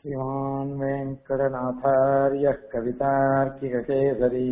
श्रीमान् वेङ्कटनाथार्यः कवितार्किककेसरी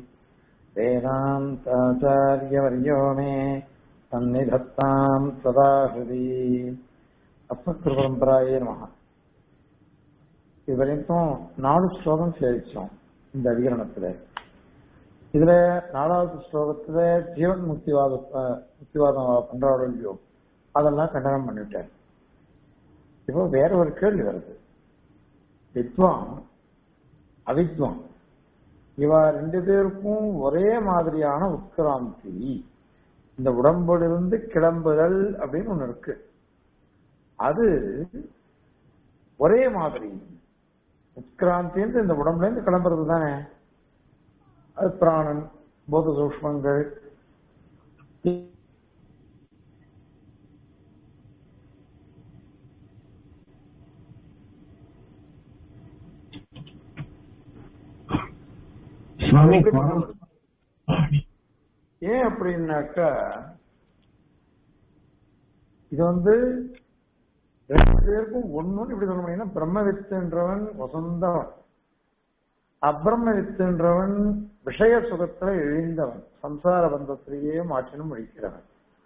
वेदान्ताचार्यवर्यो मे सन्निधत्ताम् सदा हृदि அஸ்மத்குருபரம்பராயே நமக இது வரைக்கும் நாலு ஸ்லோகம் சேவிச்சோம் இந்த அதிகரணத்துல இதுல நாலாவது ஸ்லோகத்துல ஜீவன் முக்திவாத முக்திவாதம் பண்றாரோ இல்லையோ அதெல்லாம் கண்டனம் பண்ணிவிட்டார் இப்போ வேற ஒரு கேள்வி வருது வித்வான் அவித்வான் இவா ரெண்டு பேருக்கும் ஒரே மாதிரியான உட்கிராந்தி இந்த உடம்பிலிருந்து கிளம்புதல் அப்படின்னு ஒண்ணு இருக்கு அது ஒரே மாதிரி உட்கிராந்தி இந்த உடம்புல இருந்து கிளம்புறது தானே அது பிராணன் போத சூஷ்மங்கள் சுவாமி ஏன் அப்படின்னாக்கா இது வந்து ரெண்டு பேருக்கும் ஒண்ணுன்னு இப்படி சொல்ல முடியும்னா பிரம்மவித்துன்றவன் வசந்தவன் அப்பிரம்ம வித்துன்றவன் விஷய சுகத்துல எழுந்தவன் சம்சார பந்தத்திலேயே மாற்றினும் முடிக்கிறவன்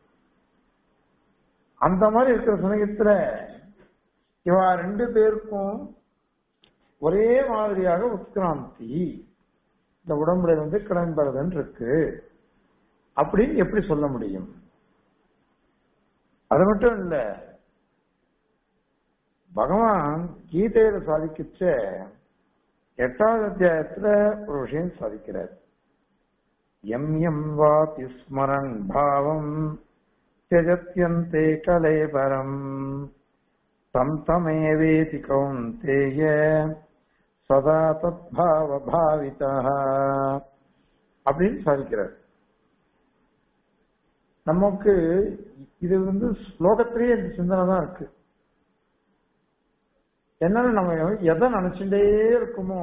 அந்த மாதிரி இருக்கிற சமயத்துல இவா ரெண்டு பேருக்கும் ஒரே மாதிரியாக உட்கிராந்தி இந்த உடம்புல வந்து கிளம்புறதுன்னு இருக்கு அப்படின்னு எப்படி சொல்ல முடியும் அது மட்டும் இல்ல பகவான் கீதையில சாதிக்கிச்ச எட்டாவது அத்தியாயத்துல ஒரு விஷயம் சாதிக்கிறார் எம் எம் வாதி ஸ்மரன் பாவம் தியஜத்யந்தே கலேபரம் தம் தமேவேதி கௌந்தேய சதா தத்பாவ பாவிதா அப்படின்னு சாதிக்கிறார் நமக்கு இது வந்து ஸ்லோகத்திலேயே இந்த சிந்தனை தான் இருக்கு என்னன்னு நம்ம எதை நினைச்சுட்டே இருக்குமோ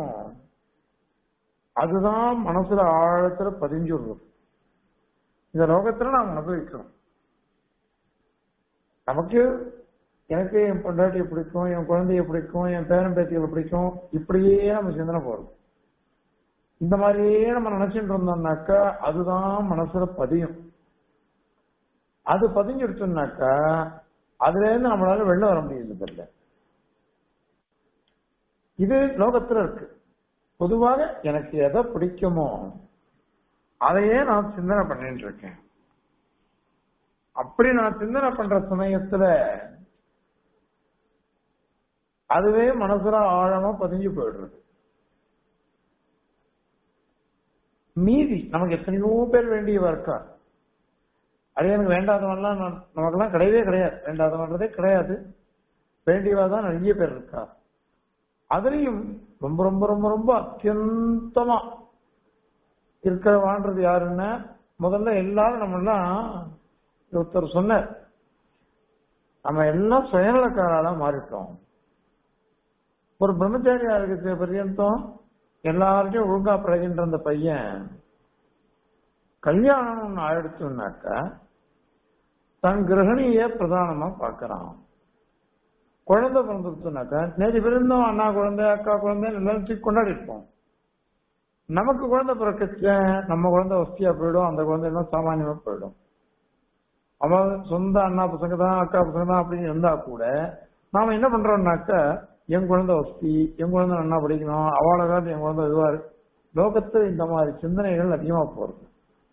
அதுதான் மனசுல ஆழத்துல பதிஞ்சுடுறது இந்த லோகத்துல நாம் அனுபவிக்கிறோம் நமக்கு எனக்கு என் பொண்டாட்டியை பிடிக்கும் என் குழந்தைய பிடிக்கும் என் பேரன் பேத்திகளை பிடிக்கும் இப்படியே நம்ம சிந்தனை போறோம் இந்த மாதிரியே நம்ம நினைச்சுட்டு இருந்தோம்னாக்கா அதுதான் மனசுல பதியும் அது பதிஞ்சிடுச்சோம்னாக்கா அதுல இருந்து நம்மளால வெளில வர முடியுது தெரியல இது லோகத்துல இருக்கு பொதுவாக எனக்கு எதை பிடிக்குமோ அதையே நான் சிந்தனை பண்ணிட்டு இருக்கேன் அப்படி நான் சிந்தனை பண்ற சமயத்துல அதுவே மனசுல ஆழமா பதிஞ்சு போயிடுறது மீதி நமக்கு எத்தனையோ பேர் வேண்டியவா இருக்கா அது எனக்கு வேண்டாதவன்லாம் நமக்கெல்லாம் கிடையவே கிடையாது வேண்டாதவன்றதே கிடையாது வேண்டியவா தான் நிறைய பேர் இருக்கா அதுலயும் ரொம்ப ரொம்ப ரொம்ப ரொம்ப அத்தியந்தமா இருக்கிறவான்றது யாருன்னா முதல்ல எல்லாரும் நம்ம எல்லாம் ஒருத்தர் சொன்னார் நம்ம எல்லாம் சுயநலக்காரால மாறிட்டோம் ஒரு பிரம்மச்சாரியா இருக்கிற பர்யந்தம் எல்லார்ட்டையும் ஒழுங்கா பழகின்ற அந்த பையன் கல்யாணம் ஒண்ணு ஆயிடுச்சுனாக்கா தன் கிரகணிய பிரதானமா பாக்குறான் குழந்தை பிறந்துருச்சுனாக்கா நேற்று பிறந்தோம் அண்ணா குழந்தை அக்கா குழந்தை எல்லாரும் தூக்கி கொண்டாடி இருப்போம் நமக்கு குழந்தை பிறக்கச்ச நம்ம குழந்தை வசதியா போயிடும் அந்த குழந்தை எல்லாம் சாமானியமா போயிடும் அவன் சொந்த அண்ணா பசங்க தான் அக்கா பசங்க தான் அப்படின்னு இருந்தா கூட நாம என்ன பண்றோம்னாக்கா என் குழந்தை வசதி என் குழந்தை நல்லா படிக்கணும் அவளை காட்டு என் குழந்தை இதுவா லோகத்துல இந்த மாதிரி சிந்தனைகள் அதிகமா போறது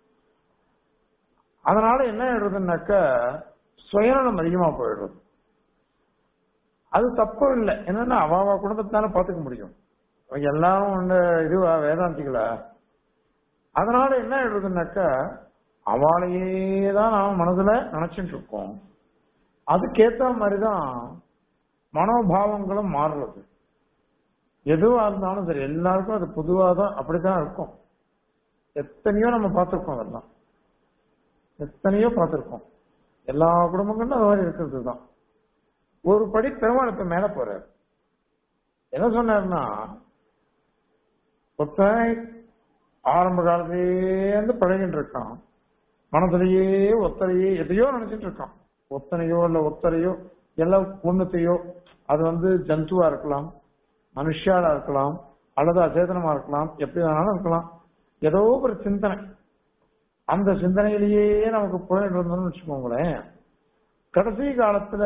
அதனால என்ன ஆயிடுறதுனாக்கா சுயநலம் அதிகமா போயிடுறது அது தப்பும் இல்லை என்னன்னா அவாவா குடும்பத்தால பாத்துக்க முடியும் அவங்க எல்லாரும் ஒண்ணு இதுவா வேதாந்திகளா அதனால என்ன ஆயிடுறதுனாக்கா அவளையே தான் நாம மனதுல நினைச்சிட்டு இருக்கோம் அதுக்கேத்த மாதிரிதான் மனோபாவங்களும் மாறுறது எதுவா இருந்தாலும் சரி எல்லாருக்கும் அது பொதுவா தான் அப்படித்தான் இருக்கும் எத்தனையோ நம்ம பார்த்திருக்கோம் அதெல்லாம் எத்தனையோ பார்த்திருக்கோம் எல்லா குடும்பங்களும் அது மாதிரி இருக்கிறது தான் ஒரு படி பெருமாள் இப்ப மேல போறாரு என்ன சொன்னார்னா ஒருத்தன் ஆரம்ப காலத்திலேருந்து பழகிட்டு இருக்கான் மனதிலேயே ஒத்தரையே எதையோ நினைச்சிட்டு இருக்கான் ஒத்தனையோ இல்ல ஒத்தரையோ எல்லாம் ஒண்ணுத்தையோ அது வந்து ஜந்துவா இருக்கலாம் மனுஷியாலா இருக்கலாம் அல்லது அச்சேதனமா இருக்கலாம் எப்படி வேணாலும் இருக்கலாம் ஏதோ ஒரு சிந்தனை அந்த சிந்தனையிலேயே நமக்கு புலனிட்டு இருந்தோம்னு வச்சுக்கோங்களேன் கடைசி காலத்துல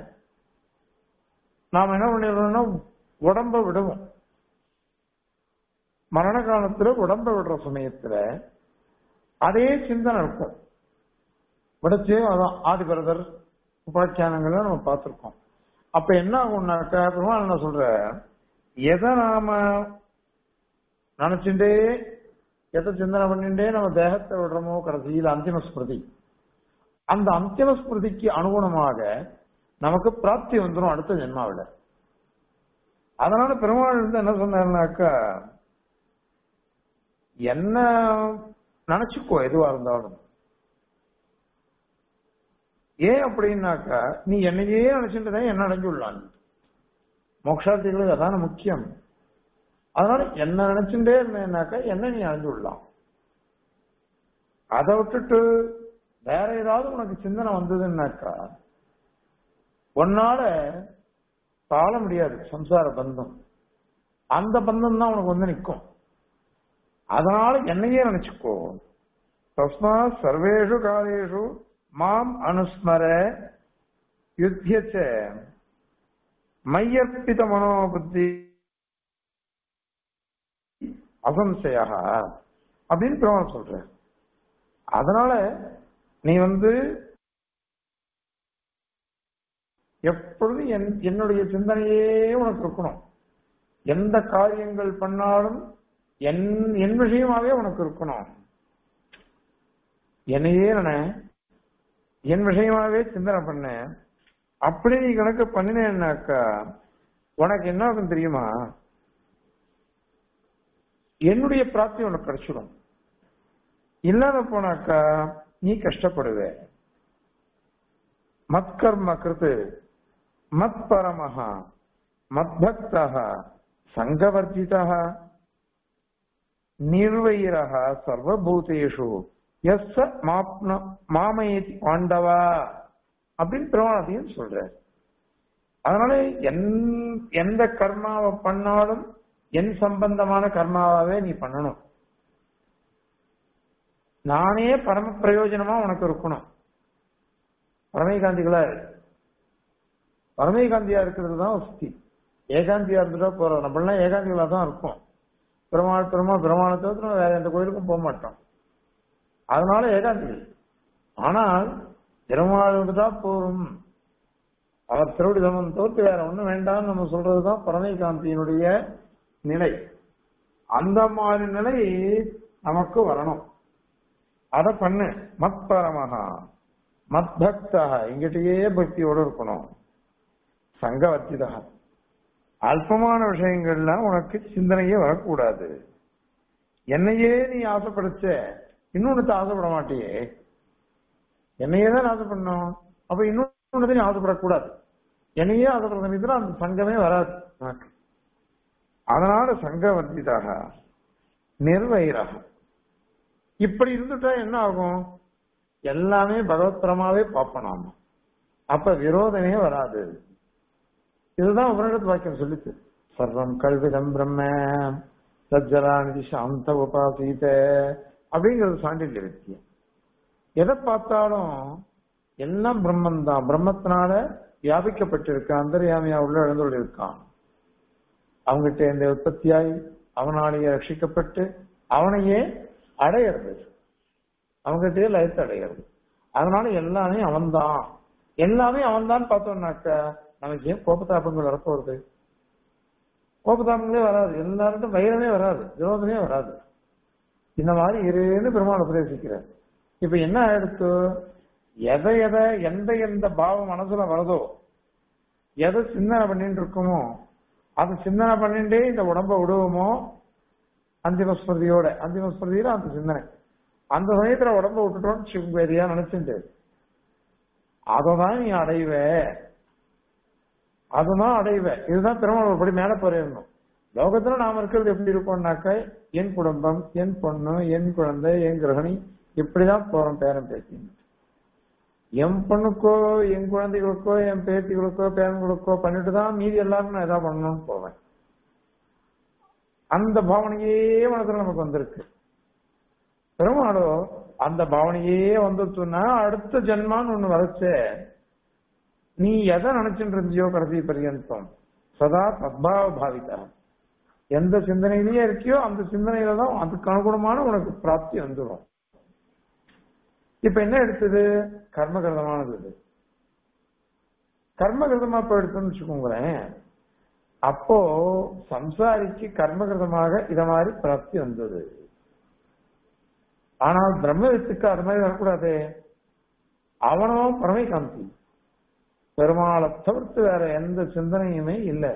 நாம் என்ன பண்ணிடுறோம்னா உடம்ப விடுவோம் மரண காலத்துல உடம்ப விடுற சமயத்துல அதே சிந்தனை இருக்கும் விடச்சே அதான் ஆதிபரதர் உபாக்கியானங்களை நம்ம பார்த்திருக்கோம் அப்ப என்ன ஆகும்னாக்கா பெருமாள் என்ன சொல்ற எதை நாம நினைச்சுட்டே எதை சிந்தனை பண்ணிட்டே நம்ம தேகத்தை விடுறோமோ கடைசியில் அந்திம ஸ்மிருதி அந்த அந்திம ஸ்மிருதிக்கு அனுகுணமாக நமக்கு பிராப்தி வந்துடும் அடுத்த ஜென்மாவில அதனால பெருமாள் வந்து என்ன சொன்னாருனாக்கா என்ன நினைச்சுக்கோ எதுவா இருந்தாலும் ஏன் அப்படின்னாக்கா நீ என்னையே நினைச்சுட்டு தான் என்ன அடைஞ்சுள்ளான் மோக்ஷார்த்திகளுக்கு அதான முக்கியம் அதனால என்ன நினைச்சுட்டே இருந்தேன்னாக்கா என்ன நீ அடைஞ்சுடலாம் அதை விட்டுட்டு வேற ஏதாவது உனக்கு சிந்தனை வந்ததுன்னாக்கா உன்னால தாழ முடியாது சம்சார பந்தம் அந்த பந்தம் தான் உனக்கு வந்து நிற்கும் அதனால என்னையே நினைச்சுக்கோ தஸ்மா சர்வேஷு காலேஷு மாம் அனுஸ்மர யுத்தியச்ச மையர்ப்பித மனோபுத்தி அசம்சயா அப்படின்னு பெருமாள் சொல்ற அதனால நீ வந்து எப்பொழுதும் என் என்னுடைய சிந்தனையே உனக்கு இருக்கணும் எந்த காரியங்கள் பண்ணாலும் என் என் விஷயமாவே உனக்கு இருக்கணும் என்னையே நானே என் விஷயமாவே சிந்தனை பண்ண அப்படி நீ கணக்கு பண்ணினேன்னாக்கா உனக்கு என்ன ஆகும் தெரியுமா என்னுடைய பிராப்தி உனக்கு கிடைச்சிடும் இல்லாத போனாக்கா நீ கஷ்டப்படுவ மத்கர்ம கிருத்து மத் பரமஹ மத்பக்தः சங்கவர்ஜிதः நிர்வைரः சர்வபூதேஷு எஸ் மாப்ன மாமயதி பாண்டவா அப்படின்னு பிரமாணத்தையும் சொல்ற அதனால என்- எந்த கர்மாவை பண்ணாலும் என் சம்பந்தமான கர்மாவாவே நீ பண்ணணும் நானே பரம பிரயோஜனமா உனக்கு இருக்கணும் பரமேகாந்திகளா இரு. பரமேகாந்தியா இருக்கிறது தான் வசதி ஏகாந்தியா இருந்துட்டா போறோம் நம்மளாம் ஏகாந்திகளா தான் இருக்கும் பெருமாள் பெருமாள் பெருமாளை தவிர்த்து நம்ம வேற எந்த கோயிலுக்கும் போக மாட்டோம் அதனால ஏகாந்திகள் ஆனால் பெருமாள் தான் போரும் அவர் திருவடி தமம் தவிர்த்து வேற ஒண்ணும் வேண்டாம்னு நம்ம சொல்றதுதான் பரமேகாந்தியினுடைய நிலை அந்த மாதிரி நிலை நமக்கு வரணும் அத பண்ணு மத் பரமஹா மத் பக்தா எங்கிட்டயே பக்தியோட இருக்கணும் சங்கவர்த்திதா அல்பமான விஷயங்கள்லாம் உனக்கு சிந்தனையே வரக்கூடாது என்னையே நீ ஆசைப்படுச்ச இன்னொன்னு ஆசைப்பட மாட்டியே என்னையே தான் ஆசைப்படணும் அப்ப இன்னொன்னு நீ ஆசைப்படக்கூடாது என்னையே ஆசைப்படுற சமயத்துல அந்த சங்கமே வராது உனக்கு அதனால சங்கவர்த்திதாக நிர்வைராக இப்படி இருந்துட்டா என்ன ஆகும் எல்லாமே பகவத் பிரமாவே பார்ப்போம் நாம அப்ப விரோதமே வராது இதுதான் உபனிடத் வாக்கியம் சொல்லிச்சு சர்வம் கல்விதம் பிரம்ம சஜ்ஜலாநிதி சாந்த உபாசீத அப்படிங்கிறது சாண்டில்ய வித்தியம் எதை பார்த்தாலும் எல்லாம் பிரம்மன் தான் பிரம்மத்தினால வியாபிக்கப்பட்டிருக்க அந்தர்யாமியா உள்ள எழுந்துள்ள இருக்கான் அவங்கிட்ட இந்த உற்பத்தியாய் அவனாலேயே ரட்சிக்கப்பட்டு அவனையே அடையிறது அவங்ககிட்டயே லயத்தை அடையிறது அதனால எல்லாமே அவன்தான் எல்லாமே அவன்தான் பார்த்தோம்னாக்க நமக்கு ஏன் கோபத்தாபங்கள் வரப்போறது கோபத்தாபங்களே வராது எல்லார்ட்டும் வைரமே வராது விரோதமே வராது இந்த மாதிரி இருன்னு பெருமாள் உபதேசிக்கிறார் இப்ப என்ன ஆயிடுத்து எதை எதை எந்த எந்த பாவம் மனசுல வருதோ எதை சிந்தனை பண்ணிட்டு இருக்குமோ அதை சிந்தனை பண்ணிட்டே இந்த உடம்ப விடுவோமோ அந்திம ஸ்மிருதியோட அந்திம ஸ்மிருதியில அந்த சிந்தனை அந்த சமயத்துல உடம்ப விட்டுட்டோம்னு சிவபேரியா நினைச்சுட்டு அததான் நீ அடைவ அதுதான் அடைவ இதுதான் பெருமாள் ஒருபடி மேல போயிடணும் லோகத்துல நாம இருக்கிறது எப்படி இருப்போம்னாக்க என் குடும்பம் என் பொண்ணு என் குழந்தை என் கிரகணி இப்படிதான் போறோம் பேரன் பேத்தி என் பொண்ணுக்கோ என் குழந்தைகளுக்கோ என் பேத்திகளுக்கோ பேரன்களுக்கோ பண்ணிட்டு தான் மீதி எல்லாரும் நான் எதாவது பண்ணணும்னு போவேன் அந்த பாவனையே மனசுல நமக்கு வந்திருக்கு பெருமாளோ அந்த பாவனையே வந்துச்சுன்னா அடுத்த ஜென்மான்னு ஒண்ணு வரச்சே நீ எதை நினைச்சுட்டு இருந்தியோ கடைசி பரியந்தம் சதா தத்பாவ பாவிதா எந்த சிந்தனையிலேயே இருக்கியோ அந்த சிந்தனையில தான் அதுக்கு அனுகுணமான உனக்கு பிராப்தி வந்துடும் இப்ப என்ன எடுத்தது கர்மகிருதமானது இது கர்மகிருதமா போயிடுச்சுன்னு வச்சுக்கோங்களேன் அப்போ சம்சாரிக்கு கர்மகிருதமாக இத மாதிரி பிராப்தி வந்தது ஆனால் பிரம்மவித்துக்கு அது மாதிரி வரக்கூடாது அவனும் பரமை காந்தி பெருமாளை தவிர்த்து வேற எந்த சிந்தனையுமே இல்லை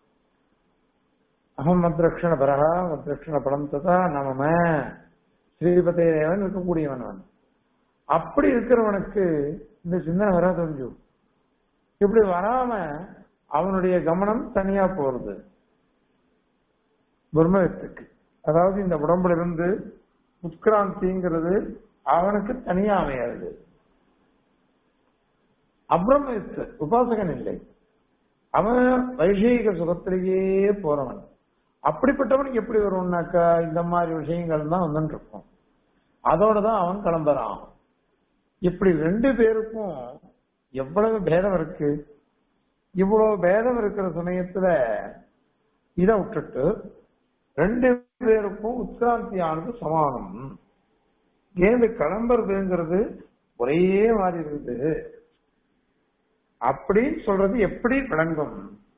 அகம் மத்ரக்ஷண பரகா மத்ரக்ஷண படம் ததா நமம ஸ்ரீபதே தேவன் இருக்கக்கூடியவன் அவன் அப்படி இருக்கிறவனுக்கு இந்த சிந்தனை வராது கொஞ்சம் இப்படி வராம அவனுடைய கவனம் தனியா போறது பிரம்மத்துக்கு அதாவது இந்த உடம்புல இருந்து உட்கிராந்திங்கிறது அவனுக்கு தனியா அமையாது அப்ரமத்து உபாசகன் இல்லை அவன் வைஷயிக சுகத்திலேயே போறவன் அப்படிப்பட்டவனுக்கு எப்படி வரும்னாக்கா இந்த மாதிரி விஷயங்கள் தான் வந்துட்டு இருக்கும் அதோட தான் அவன் கிளம்புறான் இப்படி ரெண்டு பேருக்கும் எவ்வளவு பேதம் இருக்கு இவ்வளவு பேதம் இருக்கிற சமயத்துல இதை விட்டுட்டு ரெண்டு பேருக்கும் உத்கிராந்தியானது சமானம் ஏது கிளம்புறதுங்கிறது ஒரே மாதிரி இருக்குது அப்படின்னு சொல்றது எப்படி விளங்கும்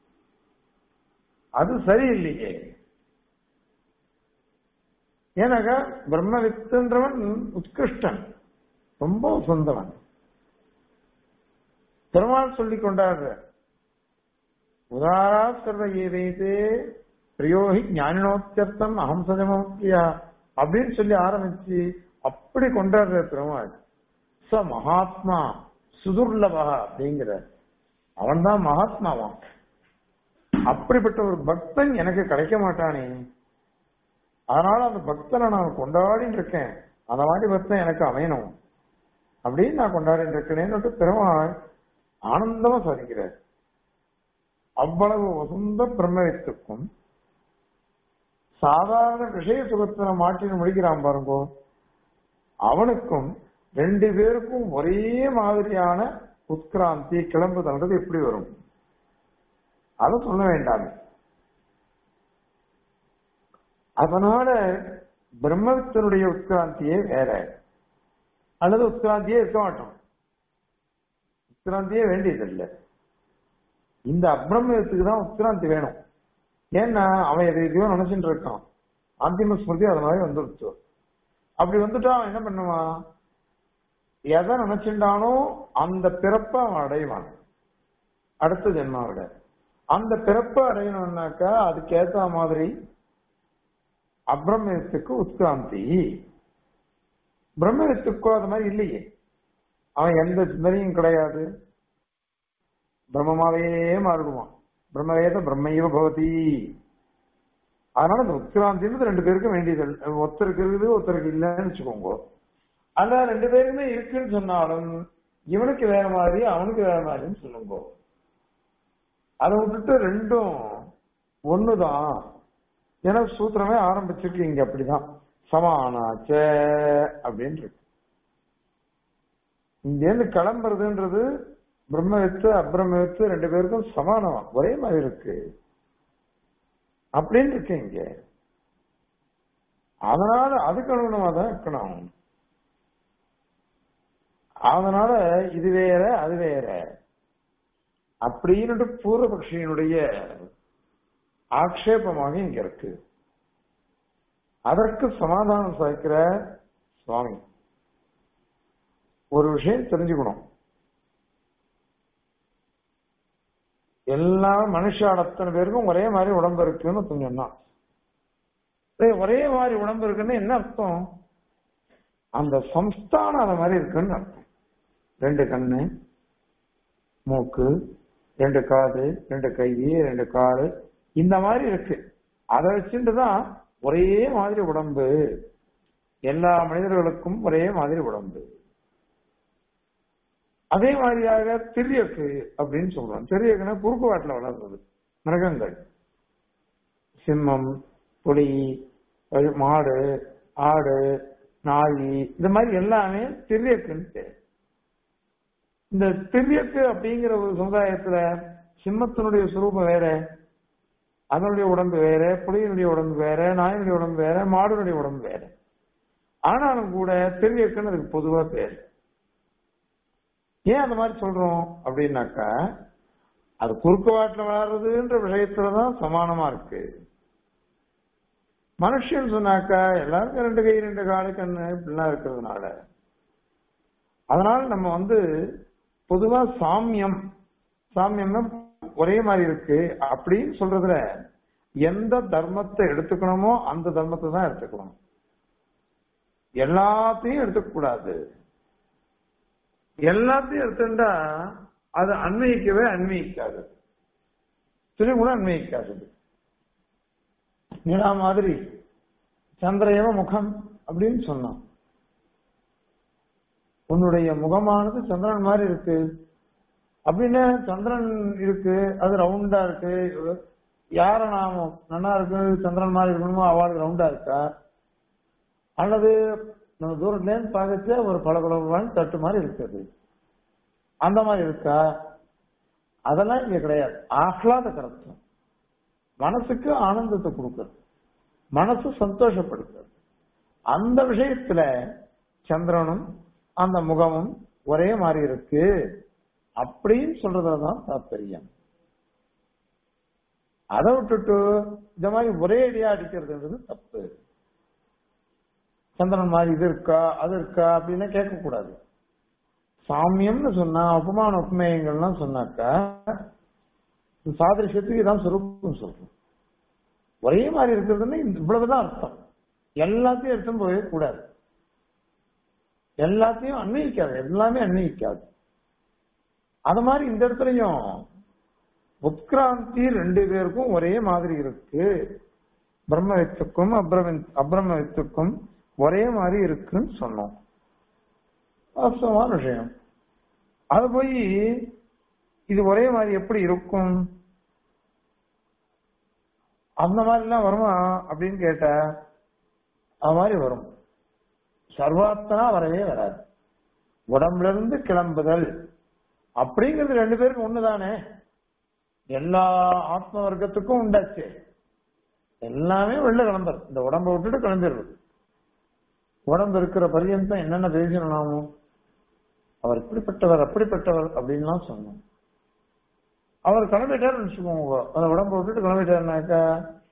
அது சரியில்லையே ஏன்னாக்கா பிரம்மவித்துன்றவன் உத்கிருஷ்டன் ரொம்ப சொந்தவன் பெருமாள் சொல்லி கொண்டாடுற உதாரா சர்வ ஏதே பிரியோகி ஞானினோத்தியர்த்தம் அகம்சஜமோக்கியா அப்படின்னு சொல்லி ஆரம்பிச்சு அப்படி கொண்டாடுற பெருமாள் ச மகாத்மா சுதுர்லபா அப்படிங்கிற அவன் தான் மகாத்மாவான் அப்படிப்பட்ட ஒரு பக்தன் எனக்கு கிடைக்க மாட்டானே அதனால அந்த பக்தனை நான் கொண்டாடிட்டு இருக்கேன் அந்த மாதிரி பக்தன் எனக்கு அமையணும் அப்படின்னு நான் கொண்டாடிட்டு இருக்கேன்னு பெருமாள் ஆனந்தமா சாதிக்கிறார் அவ்வளவு வசந்த பிரம்மவித்துக்கும் சாதாரண விஷய சுகத்தின மாற்றின முடிக்கிறான் பாருங்கோ அவனுக்கும் ரெண்டு பேருக்கும் ஒரே மாதிரியான உட்கிராந்தி கிளம்புதல்ன்றது எப்படி வரும் அதை சொல்ல வேண்டாம் அதனால பிரம்மத்தினுடைய உட்கிராந்தியே வேற அல்லது உட்கிராந்தியே இருக்க மாட்டோம் உட்கிராந்தியே வேண்டியதில்லை இந்த அப்ரம்மத்துக்கு தான் உட்கிராந்தி வேணும் ஏன்னா அவன் எதை எதையோ நினைச்சுட்டு இருக்கான் அந்திம ஸ்மிருதி அது மாதிரி வந்துருச்சு அப்படி வந்துட்டா அவன் என்ன பண்ணுவான் எதை நினைச்சுட்டானோ அந்த பிறப்பை அவன் அடைவான் அடுத்த ஜென்மாவிட அந்த பிறப்பை அடையணும்னாக்கா அதுக்கேத்த மாதிரி அப்ரமயத்துக்கு உட்கிராந்தி பிரம்மத்துக்கோ அது மாதிரி இல்லையே அவன் எந்த சிந்தனையும் கிடையாது பிரம்மமாவே மாறிடுவான் பிரம்மவேத பிரம்மையவ பவதி அதனால இந்த உத்கிராந்தின்றது ரெண்டு பேருக்கும் வேண்டியது ஒருத்தருக்கு இருக்குது ஒருத்தருக்கு இல்லைன்னு வச்சுக்கோங்க ஆனா ரெண்டு பேருக்குமே இருக்குன்னு சொன்னாலும் இவனுக்கு வேற மாதிரி அவனுக்கு வேற மாதிரின்னு சொல்லுங்க அதை விட்டுட்டு ரெண்டும் ஒண்ணுதான் ஏன்னா சூத்திரமே ஆரம்பிச்சிருக்கு இங்க அப்படிதான் சமானாச்ச அப்படின்னு இருக்கு இங்க இருந்து கிளம்புறதுன்றது பிரம்மவித்து அப்ரமவித்து ரெண்டு பேருக்கும் சமானம் ஒரே மாதிரி இருக்கு அப்படின்னு இருக்கு இங்க அதனால அதுக்கு அனுகுணமா தான் இருக்கணும் அதனால இது வேற அது வேற அப்படின்னு பூர்வபக்ஷியினுடைய ஆக்ஷேபமாக இங்க இருக்கு அதற்கு சமாதானம் சாய்க்கிற சுவாமி ஒரு விஷயம் தெரிஞ்சுக்கணும் எல்லா மனுஷால் அத்தனை பேருக்கும் ஒரே மாதிரி உடம்பு இருக்குன்னு சொன்னான் ஒரே மாதிரி உடம்பு இருக்குன்னு என்ன அர்த்தம் அந்த சம்ஸ்தானம் அந்த மாதிரி இருக்குன்னு அர்த்தம் ரெண்டு கண்ணு மூக்கு ரெண்டு காது ரெண்டு கை ரெண்டு காலு இந்த மாதிரி இருக்கு அதை வச்சுட்டு தான் ஒரே மாதிரி உடம்பு எல்லா மனிதர்களுக்கும் ஒரே மாதிரி உடம்பு அதே மாதிரியாக திரியக்கு அப்படின்னு சொல்றோம் திரியக்குன்னா குறுக்கு வாட்டில் வளர்றது மிருகங்கள் சிம்மம் புலி அஹ் மாடு ஆடு நாய் இது மாதிரி எல்லாமே திரியக்குன்னு பேர் இந்த திரியக்கு அப்படிங்கிற ஒரு சமுதாயத்துல சிம்மத்தினுடைய சுரூபம் வேற அதனுடைய உடம்பு வேற புலியினுடைய உடம்பு வேற நாயினுடைய உடம்பு வேற மாடுனுடைய உடம்பு வேற ஆனாலும் கூட திரியக்குன்னு அதுக்கு பொதுவா பேர் ஏன் அந்த மாதிரி சொல்றோம் அப்படின்னாக்கா அது குறுக்கு வாட்டில் வளர்றதுன்ற விஷயத்துலதான் சமானமா இருக்கு மனுஷன் சொன்னாக்கா எல்லாருக்கும் ரெண்டு கை ரெண்டு காலு கண்ணு இப்படிலாம் இருக்கிறதுனால அதனால நம்ம வந்து பொதுவா சாமியம் சாமியம்னா ஒரே மாதிரி இருக்கு அப்படின்னு சொல்றதுல எந்த தர்மத்தை எடுத்துக்கணுமோ அந்த தர்மத்தை தான் எடுத்துக்கணும் எல்லாத்தையும் எடுத்துக்க கூடாது எல்லாத்தையும் எடுத்துட்டா அது அன்வயிக்கவே அன்வயிக்காது துணி கூட அன்வயிக்காது நிலா மாதிரி சந்திரயவ முகம் அப்படின்னு சொன்னான் உன்னுடைய முகமானது சந்திரன் மாதிரி இருக்கு அப்படின்னு சந்திரன் இருக்கு அது ரவுண்டா இருக்கு யார நாம நல்லா இருக்கு சந்திரன் மாதிரி இருக்கணுமோ அவளுக்கு ரவுண்டா இருக்கா அல்லது நம்ம தூரத்துல இருந்து பார்க்கச்ச ஒரு பளபளப்பான தட்டு மாதிரி இருக்குது அந்த மாதிரி இருக்கா அதெல்லாம் இங்க கிடையாது ஆஹ்லாத கருத்தம் மனசுக்கு ஆனந்தத்தை கொடுக்கிறது மனசு சந்தோஷப்படுத்துறது அந்த விஷயத்துல சந்திரனும் அந்த முகமும் ஒரே மாதிரி இருக்கு அப்படின்னு சொல்றதுலதான் தாற்பயம் அதை விட்டுட்டு இந்த மாதிரி ஒரே அடியா அடிக்கிறதுன்றது தப்பு சந்திரன் மாதிரி இது இருக்கா அது இருக்கா அப்படின்னு கேட்க கூடாது சாமியம்னு சொன்னா உபமான உபமேயங்கள்லாம் சொன்னாக்கா சாதிருஷத்துக்கு இதான் சுரூபம் சொல்றோம் ஒரே மாதிரி இருக்கிறதுன்னு இவ்வளவுதான் அர்த்தம் எல்லாத்தையும் எடுத்து போகவே கூடாது எல்லாத்தையும் அன்வயிக்காது எல்லாமே அன்வயிக்காது அது மாதிரி இந்த இடத்துலயும் உத்கிராந்தி ரெண்டு பேருக்கும் ஒரே மாதிரி இருக்கு பிரம்மவித்துக்கும் அப்ரம அப்ரமவித்துக்கும் ஒரே மாதிரி இருக்குன்னு சொன்னோம் வாஸ்தவமான விஷயம் அது போய் இது ஒரே மாதிரி எப்படி இருக்கும் அந்த மாதிரிலாம் வருமா அப்படின்னு கேட்ட அது மாதிரி வரும் சர்வாத்தனா வரவே வராது உடம்புல இருந்து கிளம்புதல் அப்படிங்கிறது ரெண்டு பேருக்கும் ஒண்ணுதானே எல்லா ஆத்ம வர்க்கத்துக்கும் உண்டாச்சு எல்லாமே வெளில கிளம்புறது இந்த உடம்ப விட்டுட்டு கிளம்பிடுறது உடம்பு இருக்கிற பரியந்தம் என்னென்ன பேசணும் நாமும் அவர் இப்படிப்பட்டவர் அப்படிப்பட்டவர் அப்படின்லாம் சொன்னோம் அவர் கிளம்பிட்டாருன்னு வச்சுக்கோங்க அந்த உடம்பு விட்டுட்டு கிளம்பிட்டாருனாக்கா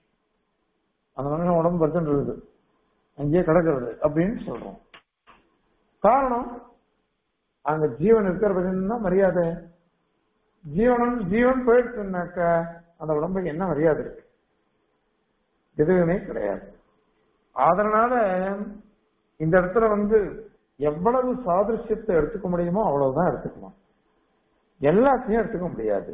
அந்த மனுஷன் உடம்பு படுத்துட்டு இருக்குது அங்கேயே கிடக்கிறது அப்படின்னு சொல்றோம் காரணம் அங்க ஜீவன் இருக்கிற பட்சம் மரியாதை ஜீவனம் ஜீவன் போயிடுச்சுனாக்கா அந்த உடம்புக்கு என்ன மரியாதை இருக்கு எதுவுமே கிடையாது அதனால இந்த இடத்துல வந்து எவ்வளவு சாதிருஷ்யத்தை எடுத்துக்க முடியுமோ அவ்வளவுதான் எடுத்துக்கலாம் எல்லாத்தையும் எடுத்துக்க முடியாது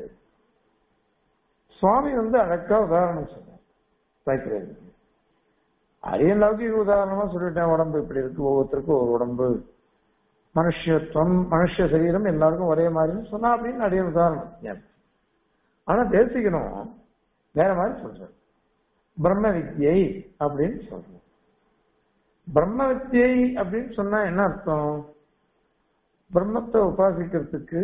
சுவாமி வந்து அழகா உதாரணம் சொன்னார் சைக்கிள் அரியன் லௌகிக உதாரணமா சொல்லிட்டேன் உடம்பு இப்படி இருக்கு ஒவ்வொருத்தருக்கும் ஒரு உடம்பு மனுஷத்துவம் மனுஷ சரீரம் எல்லாருக்கும் ஒரே மாதிரி சொன்னா அப்படின்னு அடிய உதாரணம் ஆனா தேசிக்கணும் வேற மாதிரி சொல்றேன் பிரம்ம வித்யை அப்படின்னு சொல்றோம் பிரம்ம வித்யை அப்படின்னு சொன்னா என்ன அர்த்தம் பிரம்மத்தை உபாசிக்கிறதுக்கு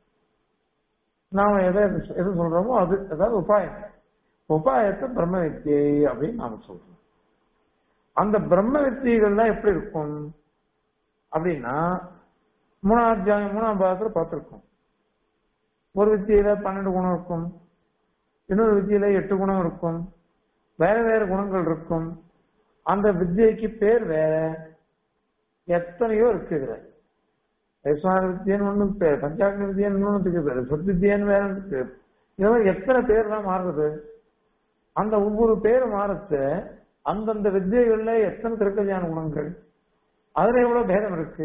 நாம எதை எது சொல்றோமோ அது அதாவது உபாயம் உபாயத்தை பிரம்ம வித்தியை அப்படின்னு நாம சொல்றோம் அந்த பிரம்ம வித்தியைகள்லாம் எப்படி இருக்கும் அப்படின்னா மூணாம் அத்தியாயம் மூணாம் பாகத்துல பார்த்திருக்கோம் ஒரு வித்தியில பன்னெண்டு குணம் இருக்கும் இன்னொரு வித்தியில எட்டு குணம் இருக்கும் வேற வேற குணங்கள் இருக்கும் அந்த வித்தியைக்கு பேர் வேற எத்தனையோ இருக்கு இதுல வைஸ்வான வித்தியன் ஒண்ணு பேர் பஞ்சாக்னி வித்தியன் இன்னொன்னுக்கு பேர் சத்வித்தியன் வேற இருக்கு இந்த மாதிரி எத்தனை பேர்லாம் மாறுறது அந்த ஒவ்வொரு பேர் மாறத்து அந்தந்த வித்தியைகள்ல எத்தனை திருக்கல்யாண குணங்கள் அதுல எவ்வளவு பேதம் இருக்கு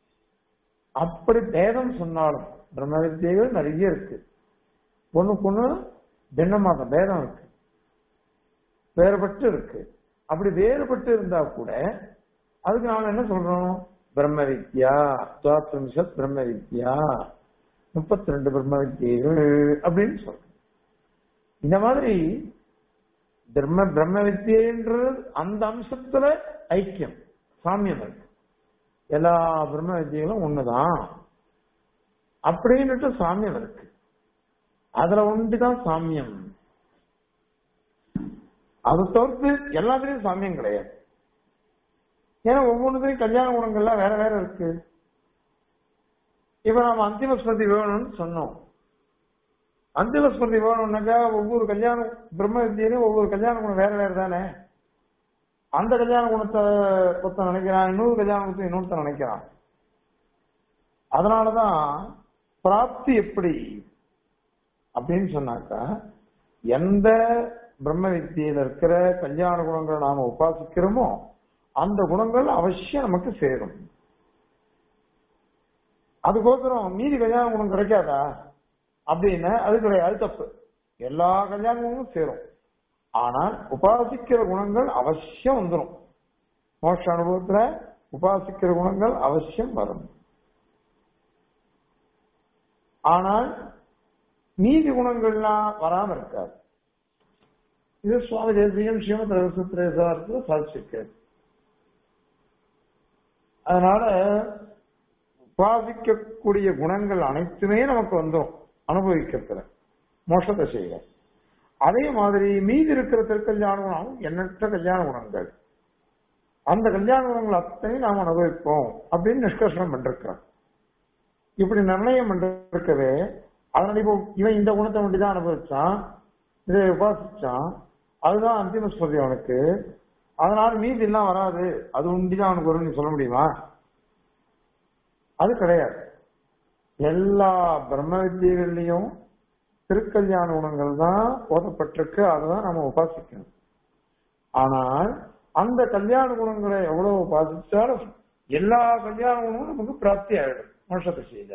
அப்படி பேதம் சொன்னாலும் பிரம்ம வித்தியைகள் நிறைய இருக்கு ஒண்ணுக்கு ஒண்ணு பின்னமாக பேதம் இருக்கு வேறுபட்டு இருக்கு அப்படி வேறுபட்டு இருந்தா கூட அதுக்கு நாம என்ன சொல்றோம் பிரம்ம வித்யா துவாத்ரிம்சத் பிரம்ம வித்யா முப்பத்தி ரெண்டு பிரம்ம வித்தியைகள் அப்படின்னு சொல்றோம் இந்த மாதிரி பிரம்ம பிரம்ம வித்தியன்றது அந்த அம்சத்துல ஐக்கியம் சாமியம் இருக்கு எல்லா பிரம்ம வித்தியங்களும் ஒண்ணுதான் அப்படின்னுட்டு சாமியம் இருக்கு அதுல ஒன்றுதான் சாமியம் அது தவிர்த்து எல்லாத்துலயும் சாமியம் கிடையாது ஏன்னா ஒவ்வொன்றுத்தையும் கல்யாண குணங்கள்லாம் வேற வேற இருக்கு இப்ப நாம அந்திம ஸ்மிருதி வேணும்னு சொன்னோம் அந்திம ஸ்மிருதி வேணும்னாக்கா ஒவ்வொரு கல்யாணம் பிரம்ம வித்தியிலும் ஒவ்வொரு கல்யாண குணம் வேற வேற தானே அந்த கல்யாண குணத்தை ஒருத்தன் நினைக்கிறான் இன்னொரு கல்யாண குணத்தை இன்னொருத்தன் நினைக்கிறான் அதனாலதான் பிராப்தி எப்படி அப்படின்னு சொன்னாக்கா எந்த பிரம்ம வித்தியில இருக்கிற கல்யாண குணங்களை நாம உபாசிக்கிறோமோ அந்த குணங்கள் அவசியம் நமக்கு சேரும் அதுக்கோசரம் மீதி கல்யாண குணம் கிடைக்காதா அப்படின்னு அது கிடையாது அது தப்பு எல்லா கல்யாண குணமும் சேரும் ஆனால் உபாசிக்கிற குணங்கள் அவசியம் வந்துடும் மோட்ச அனுபவத்துல உபாசிக்கிற குணங்கள் அவசியம் வரும் ஆனால் நீதி குணங்கள்லாம் வராம இருக்காது இது சுவாமி தேசியம் ஸ்ரீமத் ரகசியத்திரேசாரத்தில் சாதிச்சிருக்காரு அதனால உபாசிக்கக்கூடிய குணங்கள் அனைத்துமே நமக்கு வந்துடும் அனுபவிக்கிறதுல மோஷ தசையில அதே மாதிரி மீதி இருக்கிற திருக்கல்யாண குணம் எண்ணற்ற கல்யாண குணங்கள் அந்த கல்யாண குணங்கள் அத்தனையும் நாம் அனுபவிப்போம் அப்படின்னு நிஷ்கர்ஷனம் பண்ணிருக்கிறோம் இப்படி நிர்ணயம் பண்ணிருக்கவே அதனால இப்போ இவன் இந்த குணத்தை மட்டும் அனுபவிச்சான் இதை உபாசிச்சான் அதுதான் அந்திம ஸ்மிருதி அவனுக்கு அதனால மீதி எல்லாம் வராது அது உண்டிதான் அவனுக்கு வரும்னு சொல்ல முடியுமா அது கிடையாது எல்லா பிரம்ம வித்தியகள்லயும் திருக்கல்யாண குணங்கள் தான் ஓதப்பட்டிருக்கு அதுதான் நம்ம உபாசிக்கணும் ஆனால் அந்த கல்யாண குணங்களை எவ்வளவு உபாசிச்சாலும் எல்லா கல்யாண குணமும் நமக்கு பிராப்தி ஆயிடும் மோஷத்தை செய்த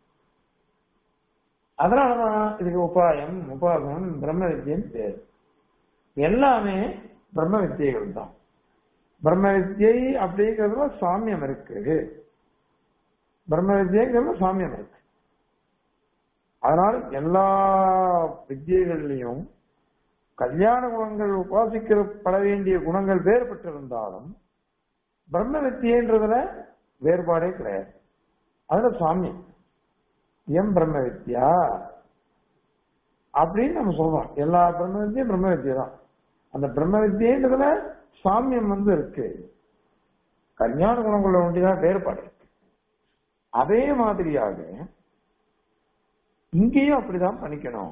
அதனாலதான் இதுக்கு உபாயம் உபாசனம் பிரம்ம வித்தியன்னு பேர் எல்லாமே பிரம்ம வித்தியைகள் தான் பிரம்ம வித்தியை அப்படிங்கிறதுல சாமியம் இருக்கு பிரம்ம வித்தியங்கிறதுல சாமியம் இருக்கு அதனால எல்லா வித்தியைகள்லையும் கல்யாண குணங்கள் உபாசிக்கப்பட வேண்டிய குணங்கள் வேறுபட்டிருந்தாலும் பிரம்ம வித்தியன்றதுல வேறுபாடே கிடையாது அதுல சாமியம் எம் பிரம்ம வித்யா அப்படின்னு நம்ம சொல்றோம் எல்லா பிரம்ம வித்தியும் பிரம்ம வித்தியை தான் அந்த பிரம்ம வித்தியன்றதுல சாமியம் வந்து இருக்கு கல்யாண குணங்கள ஒன்றிதான் வேறுபாடு இருக்கு அதே மாதிரியாக இங்கேயும் அப்படிதான் பண்ணிக்கணும்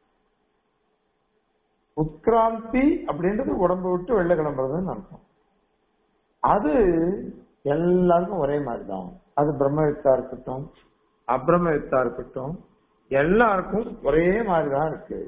உட்கிராந்தி அப்படின்றது உடம்பு விட்டு வெள்ள கிளம்புறதுன்னு அர்த்தம் அது எல்லாருக்கும் ஒரே மாதிரிதான் அது பிரம்மவித்தா இருக்கட்டும் அப்பிரமவித்தா இருக்கட்டும் எல்லாருக்கும் ஒரே மாதிரிதான் இருக்கு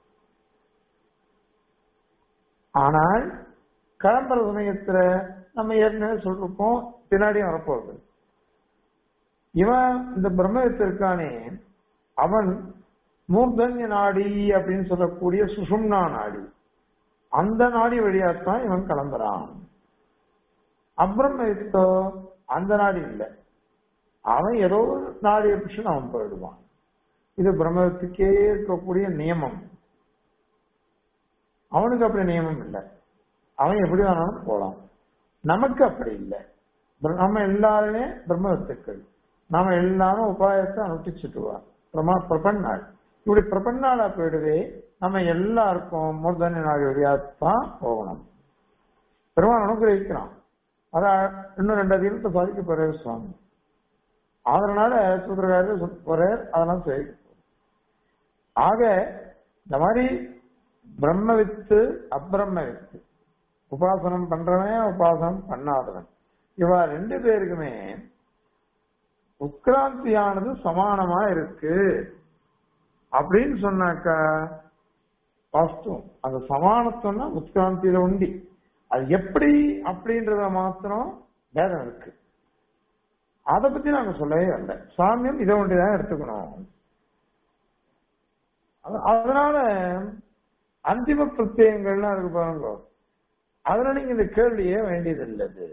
ஆனால் கிளம்புற சமயத்துல நம்ம ஏற்கனவே சொல்லிருப்போம் பின்னாடியும் வரப்போகுது இவன் இந்த பிரம்மவித்து இருக்கானே அவன் மூர்தன்ய நாடி அப்படின்னு சொல்லக்கூடிய சுஷும்னா நாடி அந்த நாடி வழியாத்தான் இவன் கிளம்புறான் அப்பிரமவித்தோ அந்த நாடி இல்லை அவன் ஏதோ ஒரு நாடிய பிடிச்சு அவன் போயிடுவான் இது பிரம்மத்துக்கே இருக்கக்கூடிய நியமம் அவனுக்கு அப்படி நியமம் இல்லை அவன் எப்படி வேணாலும் போலாம் நமக்கு அப்படி இல்லை நம்ம எல்லாருமே பிரம்மத்துக்கள் நாம எல்லாரும் உபாயத்தை அனுஷ்டிச்சுட்டுவா பிரமா பிரபன்னாள் இப்படி பிரபன்னாளா போயிடுவே நம்ம எல்லாருக்கும் மூர்தன்ய நாள் வழியாத்தான் போகணும் பெருமான் அனுகிரகிக்கிறான் அதான் இன்னும் ரெண்டு அதிகத்தை சாதிக்க போறாரு சுவாமி அதனால சூத்திரக்காரர் போறார் அதெல்லாம் சரி ஆக இந்த மாதிரி பிரம்ம வித்து அப்பிரம்ம வித்து உபாசனம் பண்றவன் உபாசனம் பண்ணாதவன் இவா ரெண்டு பேருக்குமே உட்கிராந்தியானது சமானமா இருக்கு அப்படின்னு சொன்னாக்கா வாஸ்தவம் அந்த சமானத்துவம்னா உட்கிராந்தியில உண்டி அது எப்படி அப்படின்றத மாத்திரம் பேதம் இருக்கு அதை பத்தி நாங்க சொல்லவே இல்லை சாமியம் இதை ஒன்றிதான் எடுத்துக்கணும் அதனால அந்திம பிரத்யங்கள்லாம் இருக்கு பாருங்க அதுல நீங்க இந்த கேள்வியே வேண்டியது இல்லது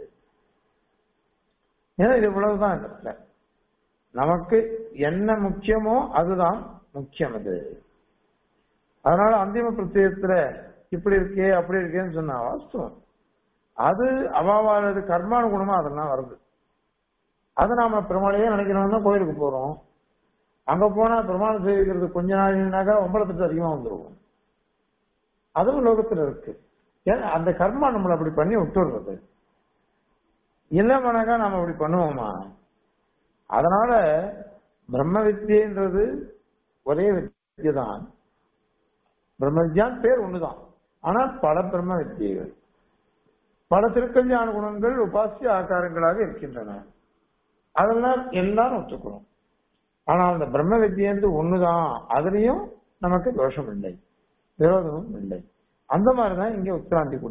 ஏன்னா இது இவ்வளவுதான் இடத்துல நமக்கு என்ன முக்கியமோ அதுதான் முக்கியம் அது அதனால அந்திம பிரத்யத்துல இப்படி இருக்கே அப்படி இருக்கேன்னு சொன்னா வாஸ்தவம் அது அவாவானது கர்மானுகுணமா அதெல்லாம் வருது அதை நாம பெருமாளையே நினைக்கிறோம்னா கோயிலுக்கு போறோம் அங்க போனா பெருமாள் சேவிக்கிறது கொஞ்ச நாள்னாக்கா ஒன்பலத்துக்கு அதிகமா வந்துருவோம் அதுவும் லோகத்துல இருக்கு ஏன்னா அந்த கர்மா நம்மளை அப்படி பண்ணி விட்டுடுறது இல்லமானாக்கா நாம அப்படி பண்ணுவோமா அதனால பிரம்ம வித்தியன்றது ஒரே வித்தியை தான் பிரம்ம வித்யான் பேர் ஒண்ணுதான் ஆனால் பல பிரம்ம வித்தியைகள் பல திருக்கல்யாண குணங்கள் உபாசிய ஆகாரங்களாக இருக்கின்றன அதெல்லாம் எல்லாரும் ஒத்துக்கணும் ஆனால் அந்த பிரம்ம வித்தியன்றது ஒண்ணுதான் அதுலயும் நமக்கு தோஷம் இல்லை விரோதமும் இல்லை அந்த மாதிரிதான் இங்க உத்திராந்தி கூட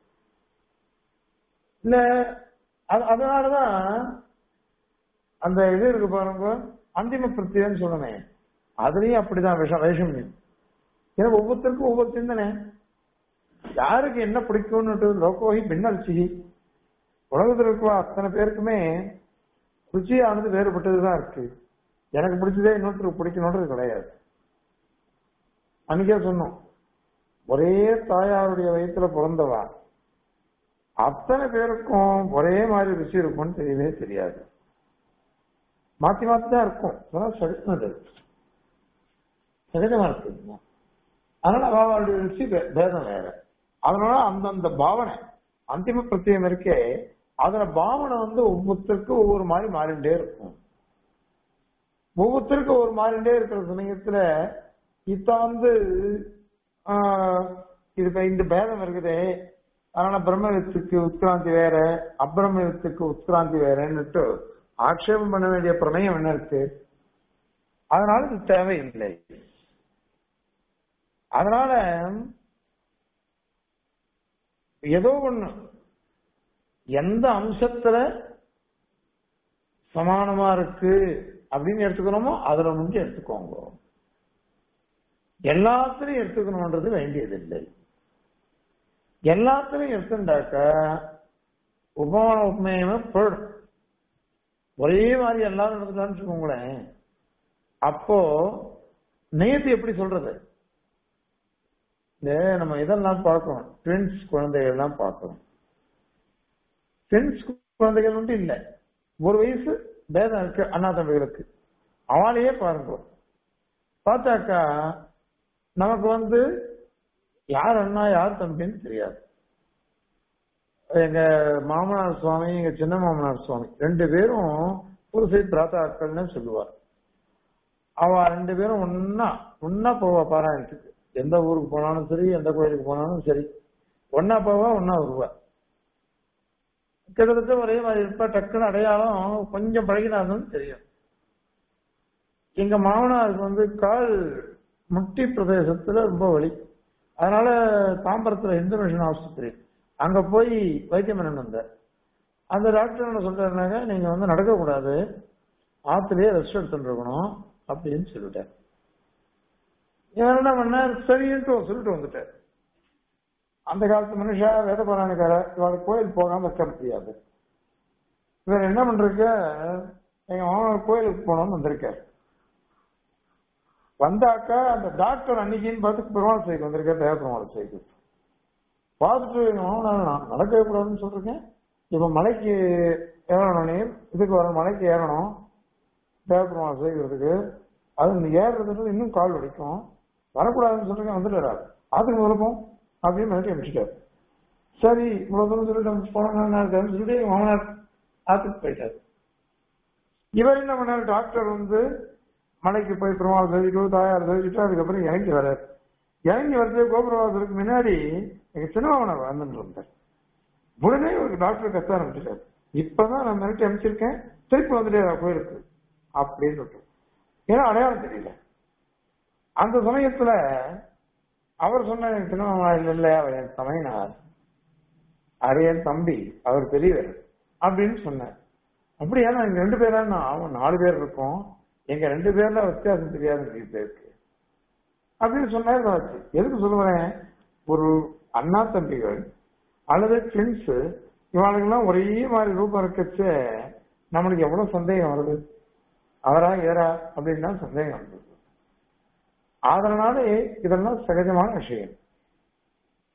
இல்ல அது- அதனாலதான் அந்த இது இருக்கு பாருங்க அந்திம பிரத்தியன்னு சொல்லணும் அதுலயும் அப்படிதான் விஷம் வைஷமியம் ஏன்னா ஒவ்வொருத்தருக்கும் ஒவ்வொரு சிந்தனை யாருக்கு என்ன பிடிக்கும்னு லோகோகி பின்னல் சிகி உலகத்தில் இருக்கிற அத்தனை பேருக்குமே ருச்சியானது வேறுபட்டதுதான் இருக்கு எனக்கு பிடிச்சதே இன்னொருத்தருக்கு பிடிக்கணுன்றது கிடையாது அன்னைக்கே சொன்னோம் ஒரே தாயாருடைய வயிற்றுல பிறந்தவா அத்தனை பேருக்கும் ஒரே மாதிரி ருசி இருக்கும்னு தெரியவே தெரியாது மாத்தி மாத்தி தான் இருக்கும் அதெல்லாம் சகஜமானது சகஜமா இருக்கு அதனால அவளுடைய ருசி வே- பேதம் வேற அதனால அந்தந்த பாவனை அந்திம பிரத்தியம் இருக்கே அதுல பாவனை வந்து ஒவ்வொருத்தருக்கும் ஒவ்வொரு மாதிரி மாறிண்டே இருக்கும் ஒவ்வொருத்தருக்கும் ஒரு மாறிண்டே இருக்கிற சமயத்துல இப்ப வந்து ஆஹ், இது இப்ப இந்த பேதம் இருக்குதே அதனால பிரம்மவித்துக்கு உத்கிராந்தி வேற அப்பிரமவித்துக்கு உத்கிராந்தி வேறன்னுட்டு ஆக்ஷேபம் பண்ண வேண்டிய பிரமேயம் என்ன இருக்கு அதனால இது தேவையில்லை அதனால ஏதோ ஒண்ணு எந்த அம்சத்துல சமானமா இருக்கு அப்படின்னு எடுத்துக்கணுமோ அதுல முடிஞ்சு எடுத்துக்கோங்க எல்லாத்துலயும் எடுத்துக்கணும்ன்றது வேண்டியதில்லை எல்லாத்துலயும் எடுத்துட்டாக்க உபமான உண்மையுமே போயிடும் ஒரே மாதிரி எல்லாரும் நடந்துட்டான்னு வச்சுக்கோங்களேன் அப்போ நேத்து எப்படி சொல்றது இந்த நம்ம இதெல்லாம் பார்க்கணும் ட்வின்ஸ் குழந்தைகள் எல்லாம் பார்க்கணும் ட்வின்ஸ் குழந்தைகள் மட்டும் இல்ல ஒரு வயசு பேதம் இருக்கு அண்ணா தம்பிகளுக்கு அவளையே பாருங்க பார்த்தாக்கா நமக்கு வந்து யார் அண்ணா யார் தம்பின்னு தெரியாது எங்க மாமனார் சுவாமி எங்க சின்ன மாமனார் சுவாமி ரெண்டு பேரும் ஒரு சைட் பிராத்தாக்கள்னு சொல்லுவார் அவ ரெண்டு பேரும் ஒன்னா ஒன்னா போவா பாராயணத்துக்கு எந்த ஊருக்கு போனாலும் சரி எந்த கோயிலுக்கு போனாலும் சரி ஒன்னா போவா ஒன்னா வருவா கிட்டத்தட்ட ஒரே மாதிரி இருப்பா டக்குன்னு அடையாளம் கொஞ்சம் பழகினாலும் தெரியும் எங்க மாமனாருக்கு வந்து கால் முட்டி பிரதேசத்துல ரொம்ப வலி அதனால தாம்பரத்துல இந்து மிஷன் ஆஸ்பத்திரி அங்க போய் வைத்தியம் பண்ணணும் வந்தார் அந்த டாக்டர் என்ன சொல்றாருனாங்க நீங்க வந்து நடக்க கூடாது ஆத்துலயே ரெஸ்ட் எடுத்துட்டு இருக்கணும் அப்படின்னு சொல்லிட்டார் இவர் என்ன பண்ணார் சரின்ட்டு சொல்லிட்டு வந்துட்டார் அந்த காலத்து மனுஷா வேத புராணிக்கார இவளுக்கு கோயில் போகாம இருக்க முடியாது இவர் என்ன பண்றக்க எங்க மாமனார் கோயிலுக்கு போனோம்னு வந்திருக்காரு வந்தாக்கா அந்த டாக்டர் அன்னைக்குன்னு பார்த்து பெருமாள் சைக்கு வந்திருக்காரு தேவ பெருமாள் சைக்கு பார்த்துட்டு எங்க மாமனார் நான் நடக்கவே கூடாதுன்னு சொல்றேன் இப்ப மலைக்கு ஏறணும் நீர் இதுக்கு வர மலைக்கு ஏறணும் தேவ பெருமாள் செய்கிறதுக்கு அது இந்த ஏறுறதுன்றது இன்னும் கால் வலிக்கும் வரக்கூடாதுன்னு சொல்றேன் வந்துடுறாரு அதுக்கு முதல்ல அப்படின்னு மிரட்டி அனுப்பிச்சிட்டாரு சரி இவ்வளவு தூரம் சொல்லிட்டு போனான்னு சொல்லிட்டு எங்க மாமனார் ஆத்துக்கு போயிட்டாரு இவர் என்ன பண்ணாரு டாக்டர் வந்து மலைக்கு போய் பெருமாள் தெரிவிட்டு தாயார் தெரிவிச்சுட்டு அதுக்கப்புறம் இறங்கி வர்றாரு இறங்கி வரது கோபுரவாசலுக்கு முன்னாடி எங்க சின்னமாமனார் வந்துட்டு இருந்தார் உடனே ஒரு டாக்டர் கத்த ஆரம்பிச்சிட்டாரு இப்பதான் நான் மிரட்டி அனுப்பிச்சிருக்கேன் திருப்பி வந்துட்டே கோயிலுக்கு அப்படின்னு சொல்லிட்டு ஏன்னா அடையாளம் தெரியல அந்த சமயத்துல அவர் சொன்ன எனக்கு சின்னமாமா இல்ல இல்ல அவர் என் சமையனார் அவர் என் தம்பி அவர் பெரியவர் அப்படின்னு சொன்னார் அப்படியா நாங்க ரெண்டு பேரா நான் அவன் நாலு பேர் இருக்கோம் எங்க ரெண்டு பேர்ல வித்தியாசம் தெரியாது பேருக்கு அப்படின்னு சொன்னாரு வச்சு எதுக்கு சொல்லுவேன் ஒரு அண்ணா தம்பிகள் அல்லது ட்வின்ஸ் இவனுக்கெல்லாம் ஒரே மாதிரி ரூபம் இருக்கச்சு நம்மளுக்கு எவ்வளவு சந்தேகம் வருது அவரா ஏறா அப்படின்னா சந்தேகம் வருது அதனால இதெல்லாம் சகஜமான விஷயம்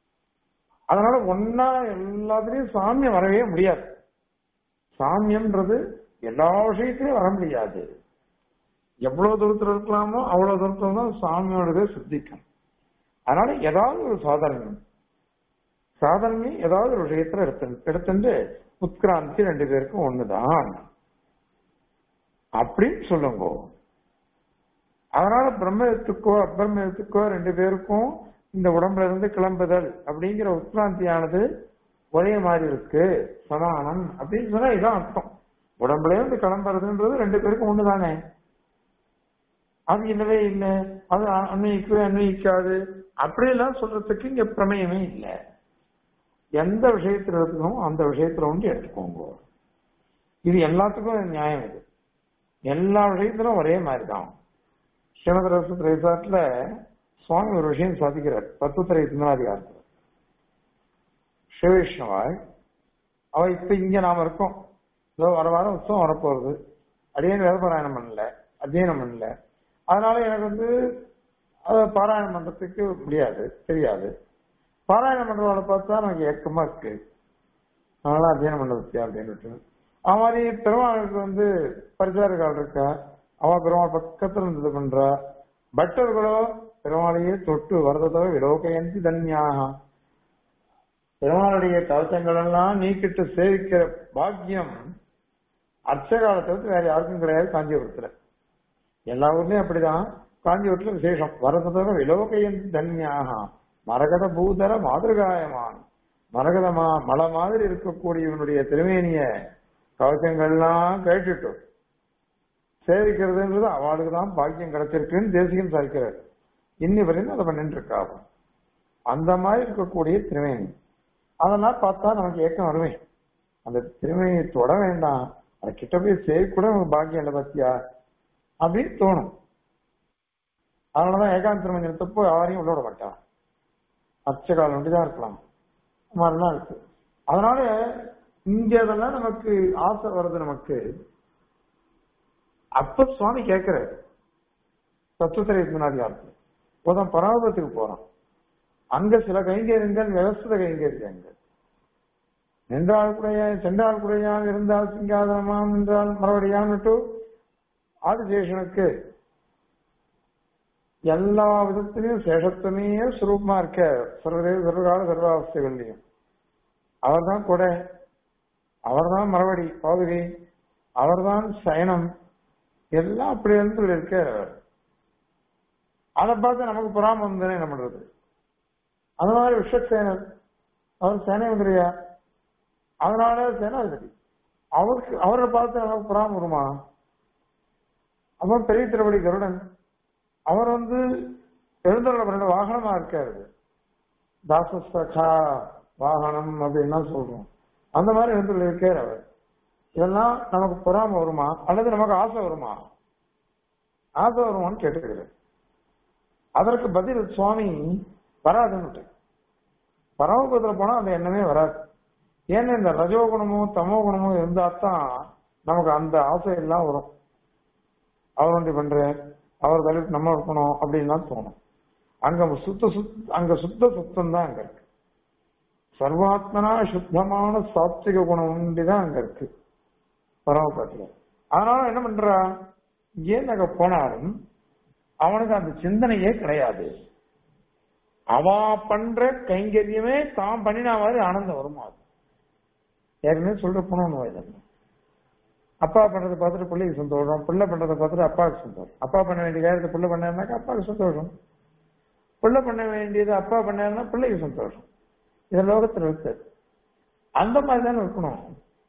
அதனால ஒன்னா எல்லாத்துலயும் சாமியம் வரவே முடியாது சாமியம்ன்றது எல்லா விஷயத்திலையும் வர முடியாது எவ்வளவு தூரத்துல இருக்கலாமோ அவ்வளவு தூரத்துல தான் சாமியோடதே சித்திக்கும் அதனால ஏதாவது ஒரு சாதனம் சாதனமே ஏதாவது ஒரு விஷயத்துல எடுத்து எடுத்துட்டு உத்கிராந்தி ரெண்டு பேருக்கும் ஒண்ணுதான் அப்படின்னு சொல்லுங்க அதனால பிரம்மத்துக்கோ அப்பிரமத்துக்கோ ரெண்டு பேருக்கும் இந்த உடம்புல இருந்து கிளம்புதல் அப்படிங்கிற உத்கிராந்தியானது ஒரே மாதிரி இருக்கு சமானம் அப்படின்னு சொன்னா இதான் அர்த்தம் உடம்புல இருந்து கிளம்புறதுன்றது ரெண்டு பேருக்கும் ஒண்ணுதானே அது இல்லவே இல்லை அது அன்வயிக்கவே அன்வயிக்காது அப்படியெல்லாம் சொல்றதுக்கு இங்க பிரமேயமே இல்லை எந்த விஷயத்துல எடுத்துக்கணும் அந்த விஷயத்துல ஒன்று எடுத்துக்கோங்க இது எல்லாத்துக்கும் நியாயம் இது எல்லா விஷயத்திலும் ஒரே மாதிரி தான் ஸ்ரீமத் ரசத் ரிசார்ட்ல சுவாமி ஒரு விஷயம் சாதிக்கிறார் தத்துவத்திரை தினாதிகாரத்தில் சிவவிஷ்ணுவாய் அவ இப்ப இங்க நாம இருக்கோம் இதோ வர வாரம் உற்சவம் வரப்போகுது அடியேன் வேத பாராயணம் பண்ணல அத்தியனம் பண்ணல அதனால எனக்கு வந்து அதை பாராயணம் பண்றதுக்கு முடியாது தெரியாது பாராயணம் பண்றவங்களை பார்த்தா எனக்கு ஏக்கமா இருக்கு அதனால அத்தியனம் பண்ணது அப்படின்னு அது மாதிரி பெருமாளுக்கு வந்து பரிசாரகால் இருக்கா அவ பெருமாள் பக்கத்துல இருந்து இது பண்றா பட்டர்களோ பெருமாளையே தொட்டு வரதோ விலோகயந்தி தன்யாக பெருமாளுடைய கவசங்கள் எல்லாம் நீக்கிட்டு சேவிக்கிற பாக்கியம் அர்ச்சகாலத்தை வந்து வேற யாருக்கும் கிடையாது காஞ்சிபுரத்துல எல்லா ஊர்லயும் அப்படிதான் காஞ்சிபுரத்துல விசேஷம் வரதோட விலோகயந்தி தன்யாக மரகத பூதர மாதிருகாயமான் மரகதமா மலை மாதிரி இருக்கக்கூடிய இவனுடைய திருமேனிய கவசங்கள்லாம் கேட்டுட்டு சேவிக்கிறதுன்றது அவளுக்கு தான் பாக்கியம் கிடைச்சிருக்குன்னு தேசியம் சாதிக்கிறார் இன்னி வரையும் அதை பண்ணிட்டு இருக்காங்க அந்த மாதிரி இருக்கக்கூடிய திருமேனி அதெல்லாம் பார்த்தா நமக்கு ஏக்கம் வருவேன் அந்த திருமணியை தொட வேண்டாம் அது கிட்ட போய் சேவி கூட நமக்கு பாக்கியம் இல்லை பத்தியா அப்படின்னு தோணும் அதனாலதான் ஏகாந்த திருமணி எடுத்தப்போ யாரையும் உள்ள விட மாட்டான் அர்ச்சகாலம் ஒண்டிதான் இருக்கலாம் இந்த மாதிரிலாம் இருக்கு அதனால இங்க இதெல்லாம் நமக்கு ஆசை வருது நமக்கு அப்ப சுவாமி கேட்கிறாரு தத்துவத்திரை முன்னாடியாருக்கு போதும் பராபத்துக்கு போறான் அங்க சில கைங்கரியங்கள் விவசாய கைங்கரியங்கள் நின்றால் குடையா சென்றால் குடையாக இருந்தால் சிங்காதனமாம் என்றால் மறுபடியான்னுட்டு ஆதிசேஷனுக்கு எல்லா விதத்திலையும் சேஷத்துவமே சுரூபமா இருக்க சர்வதேச சர்வகால சர்வாவஸ்தைகள்லையும் அவர்தான் கொடை அவர்தான் மறுபடி பாதுகை அவர்தான் சயனம் எல்லாம் அப்படி இருந்து இருக்கார் அவர் அதை பார்த்து நமக்கு பொறாம வந்து என்ன பண்றது அந்த மாதிரி விஷசேனர் அவர் சேனாதிபதியா அதனால சேனாதிபதி அவருக்கு அவரை பார்த்து நமக்கு பொறாம வருமா அப்புறம் பெரிய திருவடி கருடன் அவர் வந்து எழுந்தருள ரெண்டு வாகனமா இருக்காரு தாசசகா வாகனம் அப்படின்னா சொல்றோம் அந்த மாதிரி எழுந்துள்ள இருக்கார் அவர் இதெல்லாம் நமக்கு பொறாம வருமா அல்லது நமக்கு ஆசை வருமா ஆசை வருமான்னு கேட்டுக்கிறார் அதற்கு பதில் சுவாமி வராதுன்னு பரமபுரத்துல போனா அந்த எண்ணமே வராது ஏன்னா இந்த ரஜோ குணமோ தமோ குணமோ இருந்தா தான் நமக்கு அந்த ஆசை எல்லாம் வரும் அவர் ஒன்றி பண்ற அவர் தலித்து நம்ம இருக்கணும் அப்படின்லாம் தோணும் அங்க சுத்த சுத் அங்க சுத்த சுத்தம் தான் அங்க இருக்கு சர்வாத்மனா சுத்தமான சாத்விக குணம் உண்டுதான் அங்க இருக்கு பரமபுரத்துல அதனால என்ன பண்றா ஏன் அங்க போனாலும் அவனுக்கு அந்த சிந்தனையே கிடையாது அவ பண்ற கைங்கரியமே தான் பண்ணினா மாதிரி ஆனந்தம் வருமா அது ஏற்கனவே சொல்ற போனோம் இதெல்லாம் அப்பா பண்றதை பார்த்துட்டு பிள்ளைக்கு சந்தோஷம் பிள்ளை பண்றதை பார்த்துட்டு அப்பாவுக்கு சந்தோஷம் அப்பா பண்ண வேண்டிய காரியத்தை பிள்ளை பண்ணாருனாக்கா அப்பாவுக்கு சந்தோஷம் பிள்ளை பண்ண வேண்டியது அப்பா பண்ணாருன்னா பிள்ளைக்கு சந்தோஷம் இது லோகத்துல இருக்கு அந்த மாதிரி தானே இருக்கணும்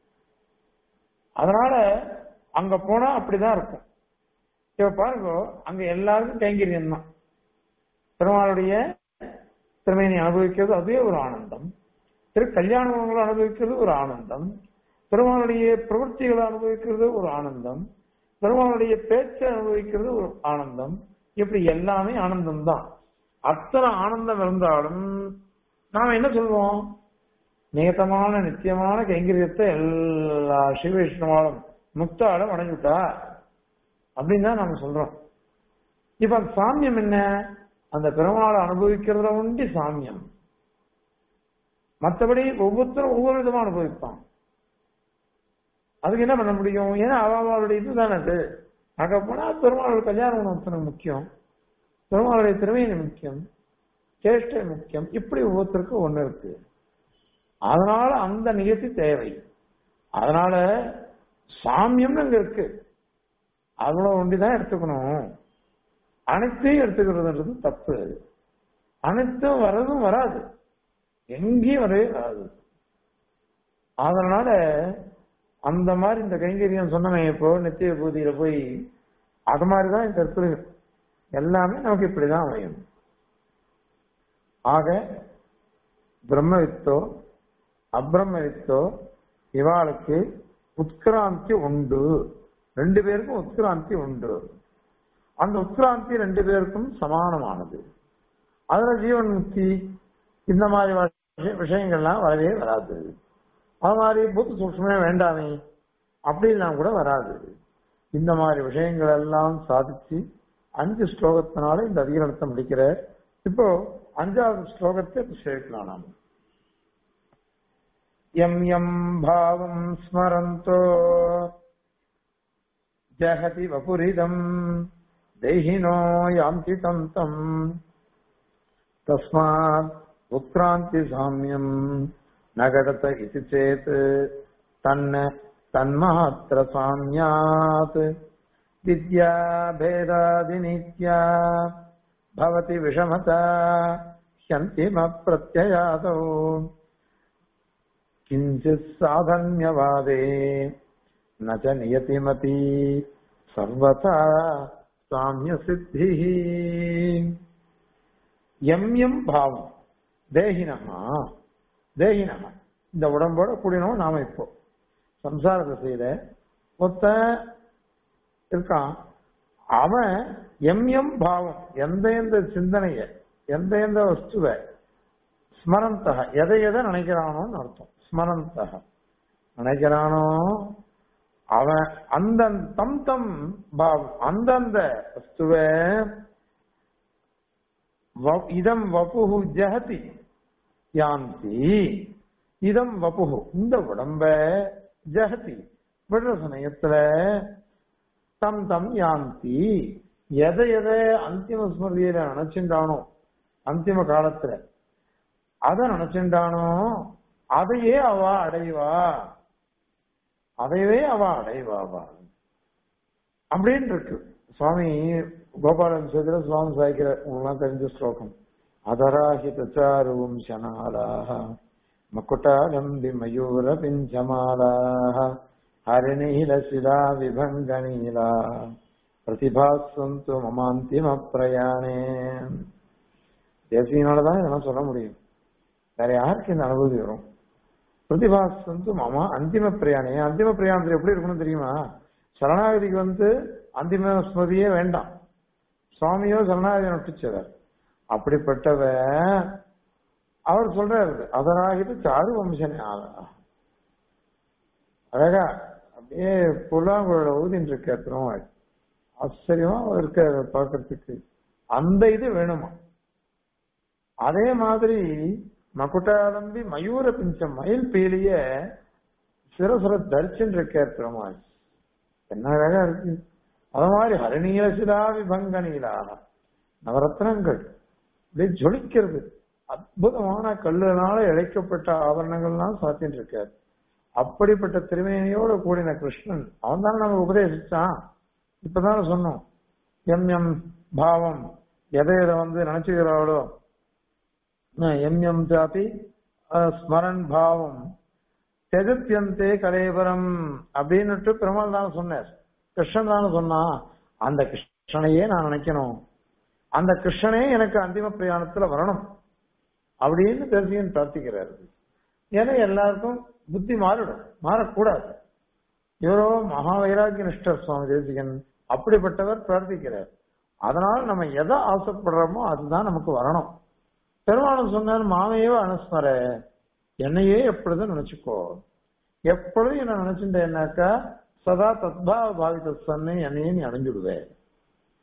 அதனால அங்க போனா அப்படிதான் இருக்கும் இப்ப பாருங்க அங்க எல்லாருக்கும் கைங்கரியம் தான் பெருமாளுடைய திறமையை அனுபவிக்கிறது அதுவே ஒரு ஆனந்தம் திரு கல்யாண குணங்களை அனுபவிக்கிறது ஒரு ஆனந்தம் பெருமாளுடைய பிரவൃத்திகளை அனுபவிக்கிறது ஒரு ஆனந்தம் பெருமாளுடைய பேச்சை அனுபவிக்கிறது ஒரு ஆனந்தம் இப்படி எல்லாமே ஆனந்தம் தான் அத்தனை ஆனந்தம் இருந்தாலும் நாம என்ன சொல்லுவோம் நியத்தமான நித்தியமான கைங்கரியத்தை எல்லா சிவவிஷ்ணுவாலும் முக்தாலும் அடைஞ்சுட்டா அப்படின்னு தான் நாம சொல்றோம் இப்ப அந்த சாமியம் என்ன அந்த பெருமாளை அனுபவிக்கிறத உண்டி சாமியம் மற்றபடி ஒவ்வொருத்தரும் ஒவ்வொரு விதமா அனுபவிப்பான் அதுக்கு என்ன பண்ண முடியும் ஏன்னா அவளுடைய இதுதானே அது அங்க போனா பெருமாளுடைய கல்யாண உணவத்தனம் முக்கியம் பெருமாளுடைய திறமையின முக்கியம் சேஷ்டை முக்கியம் இப்படி ஒவ்வொருத்தருக்கும் ஒண்ணு இருக்கு அதனால அந்த நிகழ்ச்சி தேவை அதனால சாமியம்னு அங்க இருக்கு அவ்வளவு ஒண்டிதான் எடுத்துக்கணும் அனைத்தையும் எடுத்துக்கிறதுன்றது தப்பு அனைத்தும் வரதும் வராது எங்கேயும் வரவே வராது அதனால அந்த மாதிரி இந்த கைங்கரியம் சொன்னவன் இப்போ நித்திய பூதியில போய் அது மாதிரிதான் இந்த இடத்துல எல்லாமே நமக்கு இப்படிதான் அமையும் ஆக பிரம்மவித்தோ அப்ரம்மவித்தோ இவாளுக்கு உத்கிராந்தி உண்டு ரெண்டு பேருக்கும் உத்கிராந்தி உண்டு அந்த உத்கிராந்தி ரெண்டு பேருக்கும் சமானமானது அதுல ஜீவன் முக்தி இந்த மாதிரி விஷய- விஷயங்கள்லாம் வரவே வராது அது மாதிரி புத்து சூக்ஷ்மே வேண்டாமே அப்படிலாம் கூட வராது இந்த மாதிரி விஷயங்கள் எல்லாம் சாதிச்சு அஞ்சு ஸ்லோகத்தினால இந்த அதிகரணத்தை முடிக்கிற இப்போ அஞ்சாவது ஸ்லோகத்தை இப்ப சேர்க்கலாம் நாம் எம் எம் பாவம் ஸ்மரந்தோ ஜகதி வபுரிதம் தேஹினோ யாந்தி தம் தம் तस्मात् उत्क्रान्ति साम्यम् न घटत इति चेत् तन्न तन्मात्र साम्यात् विद्या भेदादिनित्या भवति विषमता ह्यन्तिमप्रत्ययादौ किञ्चित् साधन्यवादे न च नियतिमपि सर्वथा साम्यसिद्धिः எம் எம் பாவம் தேகினமா தேகினமா இந்த உடம்போட கூடினோம் நாம இப்போ சம்சார திசையில ஒத்த இருக்கான் அவன் எம் எம் பாவம் எந்த எந்த சிந்தனைய எந்த எந்த வஸ்துவ ஸ்மரந்தக எதை எதை நினைக்கிறானோன்னு அர்த்தம் ஸ்மரந்தக நினைக்கிறானோ அவன் அந்த தம் தம் பாவம் அந்தந்த வஸ்துவ வ- இதம் வபுஹு ஜஹதி யாந்தி இதம் வபுஹு இந்த உடம்ப ஜஹதி விடுற சமயத்துல தம் தம் யாந்தி எதை எதை அந்திம ஸ்மிருதியில நினைச்சுட்டானோ அந்திம காலத்துல அத நினைச்சுட்டானோ அதையே அவ அடைவா அதையவே அவ அடைவாவா அப்படின்னு இருக்கு சுவாமி கோபாலன் சேதுல சுவாமி சாய்க்கிற உங்களுக்குலாம் தெரிஞ்ச ஸ்லோகம் அதராஹித சாருவும் சனாலாக மக்குட்டாலம்பி மயூர பிஞ்சமாலாக ஹரிணீல சிலா விபங்கநீலா பிரதிபாசந்து மமாந்திம பிரயாணே தேசியனாலதான் இதெல்லாம் சொல்ல முடியும் வேற யாருக்கு இந்த அனுபூதி வரும் பிரதிபாசந்து மாமா அந்திம பிரயாணி அந்திம பிரயாணத்தில் எப்படி இருக்கணும் தெரியுமா சரணாகதிக்கு வந்து அந்திம ஸ்மதியே வேண்டாம் சுவாமியோ சரணாகதி நொட்டிச்சவர் அப்படிப்பட்டவ அவர் சொல்றாரு அதனாகிட்டு சாரு வம்சனே ஆளா அழகா அப்படியே புல்லாங்குழல ஊதின்னு இருக்க திருமாள் ஆச்சரியமா இருக்க பார்க்கறதுக்கு அந்த இது வேணுமா அதே மாதிரி மகுட்டாலம்பி மயூர பிஞ்சம் மயில் பீலிய சிரசுர தரிச்சுன்னு இருக்கார் பெருமாள் என்ன அழகா இருக்கு அது மாதிரி ஹரிணீல சிலா விபங்க நீலா நவரத்னங்கள் அப்படியே ஜொலிக்கிறது அற்புதமான கல்லுனால இழைக்கப்பட்ட ஆபரணங்கள்லாம் சாத்தின்னு இருக்கார் அப்படிப்பட்ட திருமேனியோட கூடின கிருஷ்ணன் அவன் தானே நமக்கு உபதேசிச்சான் இப்பதானே சொன்னோம் எம் எம் பாவம் எதை எதை வந்து நினைச்சுக்கிறாளோ எம் எம் ஜாதி ஸ்மரன் பாவம் தெஜத்தியந்தே கலேபரம் அப்படின்னுட்டு பெருமாள் தானே சொன்னார் கிருஷ்ணன் தானே சொன்னான் அந்த கிருஷ்ணனையே நான் நினைக்கணும் அந்த கிருஷ்ணனே எனக்கு அந்திம பிரயாணத்துல வரணும் அப்படின்னு தெரிஞ்சுன்னு பிரார்த்திக்கிறாரு ஏன்னா எல்லாருக்கும் புத்தி மாறிடும் மாறக்கூடாது இவரோ மகா வைராகிய நிஷ்டர் சுவாமி தேசிகன் அப்படிப்பட்டவர் பிரார்த்திக்கிறார் அதனால நம்ம எதை ஆசைப்படுறோமோ அதுதான் நமக்கு வரணும் பெருமானம் சொன்னார் மாமையோ அனுஸ்மர என்னையே எப்பொழுதும் நினைச்சுக்கோ எப்பொழுதும் என்ன நினைச்சுட்டேன்னாக்கா சதா தத்பாவ பாவித சொன்ன என்னையே நீ அடைஞ்சுடுவே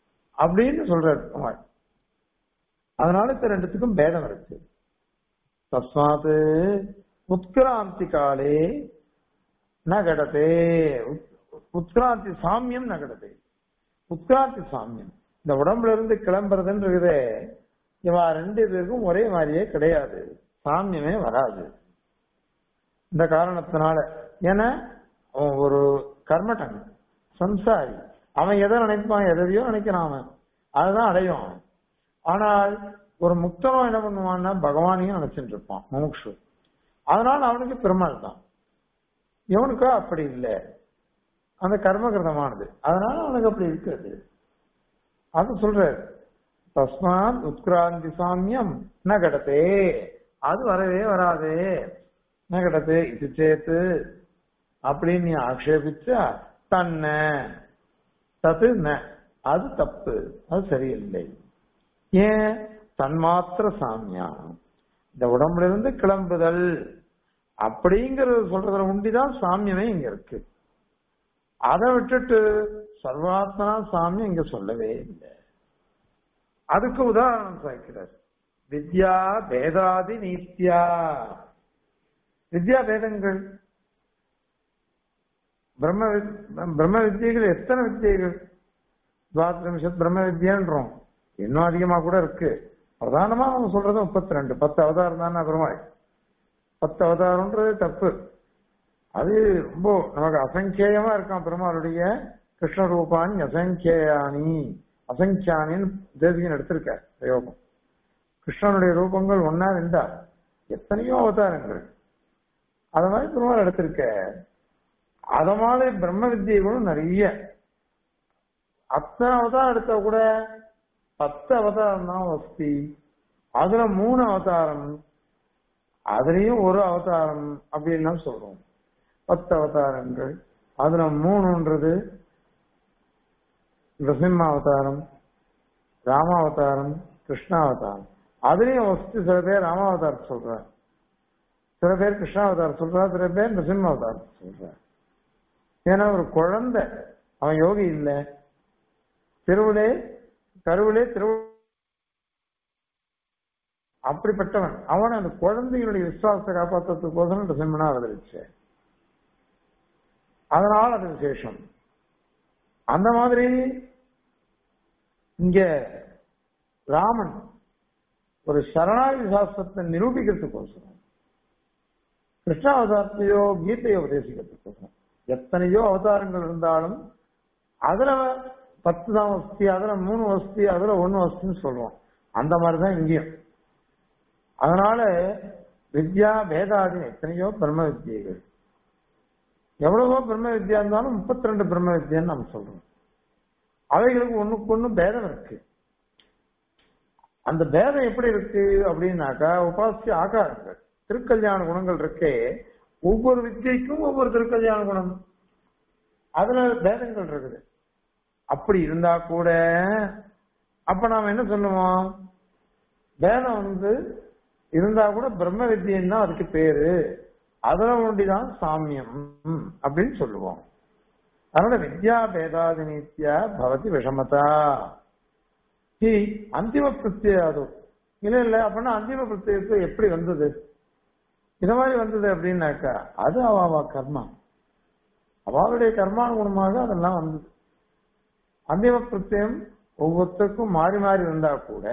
அப்படின்னு சொல்றாரு பெருமாள் அதனால இப்ப ரெண்டுத்துக்கும் பேதம் இருக்கு தஸ்மாத் உத்கிராந்தி காலே ந கடதே உத்கிராந்தி சாமியம் ந கடதே உத்கிராந்தி சாமியம் இந்த உடம்புல இருந்து கிளம்புறதுன்றதே இவா ரெண்டு பேருக்கும் ஒரே மாதிரியே கிடையாது சாமியமே வராது இந்த காரணத்தினால ஏன்னா அவன் ஒரு கர்மட்டன் சம்சாரி அவன் எதை நினைப்பான் எதையோ நினைக்கிறான் அவன் அதுதான் அடையும் அவன். ஆனால் ஒரு முக்தனும் என்ன பண்ணுவான்னா பகவானையும் நினைச்சிட்டு இருப்பான் முமுக்ஷு அதனால அவனுக்கு பெருமாள் தான் இவனுக்கோ அப்படி இல்லை அந்த கர்மகிருதமானது அதனால அவனுக்கு அப்படி இருக்கிறது அது சொல்றாரு தஸ்மாத் உத்கிராந்தி சாமியம் ந கடத்தே அது வரவே வராதே ந கடத்தே இது சேத்து அப்படின்னு நீ ஆக்ஷேபிச்சா தன்ன தது ந அது தப்பு அது சரியில்லை ஏன் தன்மாத்திர சாமியம் இந்த உடம்புல இருந்து கிளம்புதல் அப்படிங்கறது சொல்றதுல உண்டிதான் சாமியமே இங்க இருக்கு அதை விட்டுட்டு சர்வாத்மனா சாமியம் இங்க சொல்லவே இல்லை அதுக்கு உதாரணம் சாய்க்கிறார் வித்யா பேதாதி நீத்தியா வித்யா பேதங்கள் பிரம்ம வித்- பிரம்ம வித்தியைகள் எத்தனை வித்தியைகள் துவாத்ரிம்சத் பிரம்ம வித்யான்றோம் இன்னும் அதிகமா கூட இருக்கு பிரதானமா நம்ம சொல்றது முப்பத்தி ரெண்டு பத்து அவதாரம் தானே பெருமாள் பத்து அவதாரம்ன்றது தப்பு அது ரொம்ப நமக்கு அசங்கேயமா இருக்கான் பெருமாளுடைய கிருஷ்ண ரூபாணி அசங்கேயானி அசங்கியானின்னு தேசிகன் எடுத்திருக்கார் பிரயோகம் கிருஷ்ணனுடைய ரூபங்கள் ஒன்னா ரெண்டா எத்தனையோ அவதாரங்கள் அத மாதிரி பெருமாள் எடுத்திருக்க அத மாதிரி பிரம்ம வித்தியைகளும் நிறைய அத்தனை அவதாரம் எடுத்தா கூட பத்து அவதாரம் தான் வஸ்தி அதுல மூணு அவதாரம் அதுலயும் ஒரு அவதாரம் அப்படின்னு தான் சொல்றோம் பத்து அவதாரங்கள் அதுல மூணுன்றது நரசிம்ம அவதாரம் ராமாவதாரம் கிருஷ்ணாவதாரம் அதுலயும் வஸ்து சில பேர் ராமாவதாரம் சொல்றார் சில பேர் கிருஷ்ணாவதாரம் சொல்றா சில பேர் நரசிம்ம அவதாரம் சொல்றார் ஏன்னா ஒரு குழந்தை அவன் யோகி இல்ல திருவிழே கருவிலே திரு அப்படிப்பட்டவன் அவன் அந்த குழந்தைகளுடைய விசுவாசத்தை காப்பாற்றுறதுக்கோசரம் நரசிம்மனா அவதரிச்சு அதனால் அது விசேஷம் அந்த மாதிரி இங்க ராமன் ஒரு சரணாகி சாஸ்திரத்தை நிரூபிக்கிறதுக்கோசரம் கிருஷ்ணாவதாரத்தையோ கீதையோ உபதேசிக்கிறதுக்கோசரம் எத்தனையோ அவதாரங்கள் இருந்தாலும் அதுல பத்து தான் வசதி அதுல மூணு வசதி அதுல ஒண்ணு வசதின்னு சொல்லுவோம் அந்த மாதிரிதான் இங்கேயும் அதனால வித்யா பேதாதி எத்தனையோ பிரம்ம வித்தியைகள் எவ்வளவோ பிரம்ம வித்யா இருந்தாலும் முப்பத்தி ரெண்டு பிரம்ம வித்யான்னு நம்ம சொல்றோம் அவைகளுக்கு ஒண்ணுக்கு ஒண்ணு பேதம் இருக்கு அந்த பேதம் எப்படி இருக்கு அப்படின்னாக்கா உபாசிய ஆகாரங்கள் திருக்கல்யாண குணங்கள் இருக்கே ஒவ்வொரு வித்தியைக்கும் ஒவ்வொரு திருக்கல்யாண குணம் அதுல பேதங்கள் இருக்குது அப்படி இருந்தா கூட அப்ப நாம என்ன சொல்லுவோம் வேதம் வந்து இருந்தா கூட பிரம்ம வித்தியன் தான் அதுக்கு பேரு அதுல ஒண்டிதான் சாமியம் அப்படின்னு சொல்லுவோம் அதனால வித்யா பேதாதி நித்யா பவதி விஷமதா ஹி அந்திம பிரத்யாது இல்ல இல்ல அப்படின்னா அந்திம பிரத்யத்து எப்படி வந்தது இந்த மாதிரி வந்தது அப்படின்னாக்கா அது அவ கர்மா அவளுடைய கர்மானுகுணமாக அதெல்லாம் வந்தது அந்திம பிரத்யம் ஒவ்வொருத்தருக்கும் மாறி மாறி இருந்தா கூட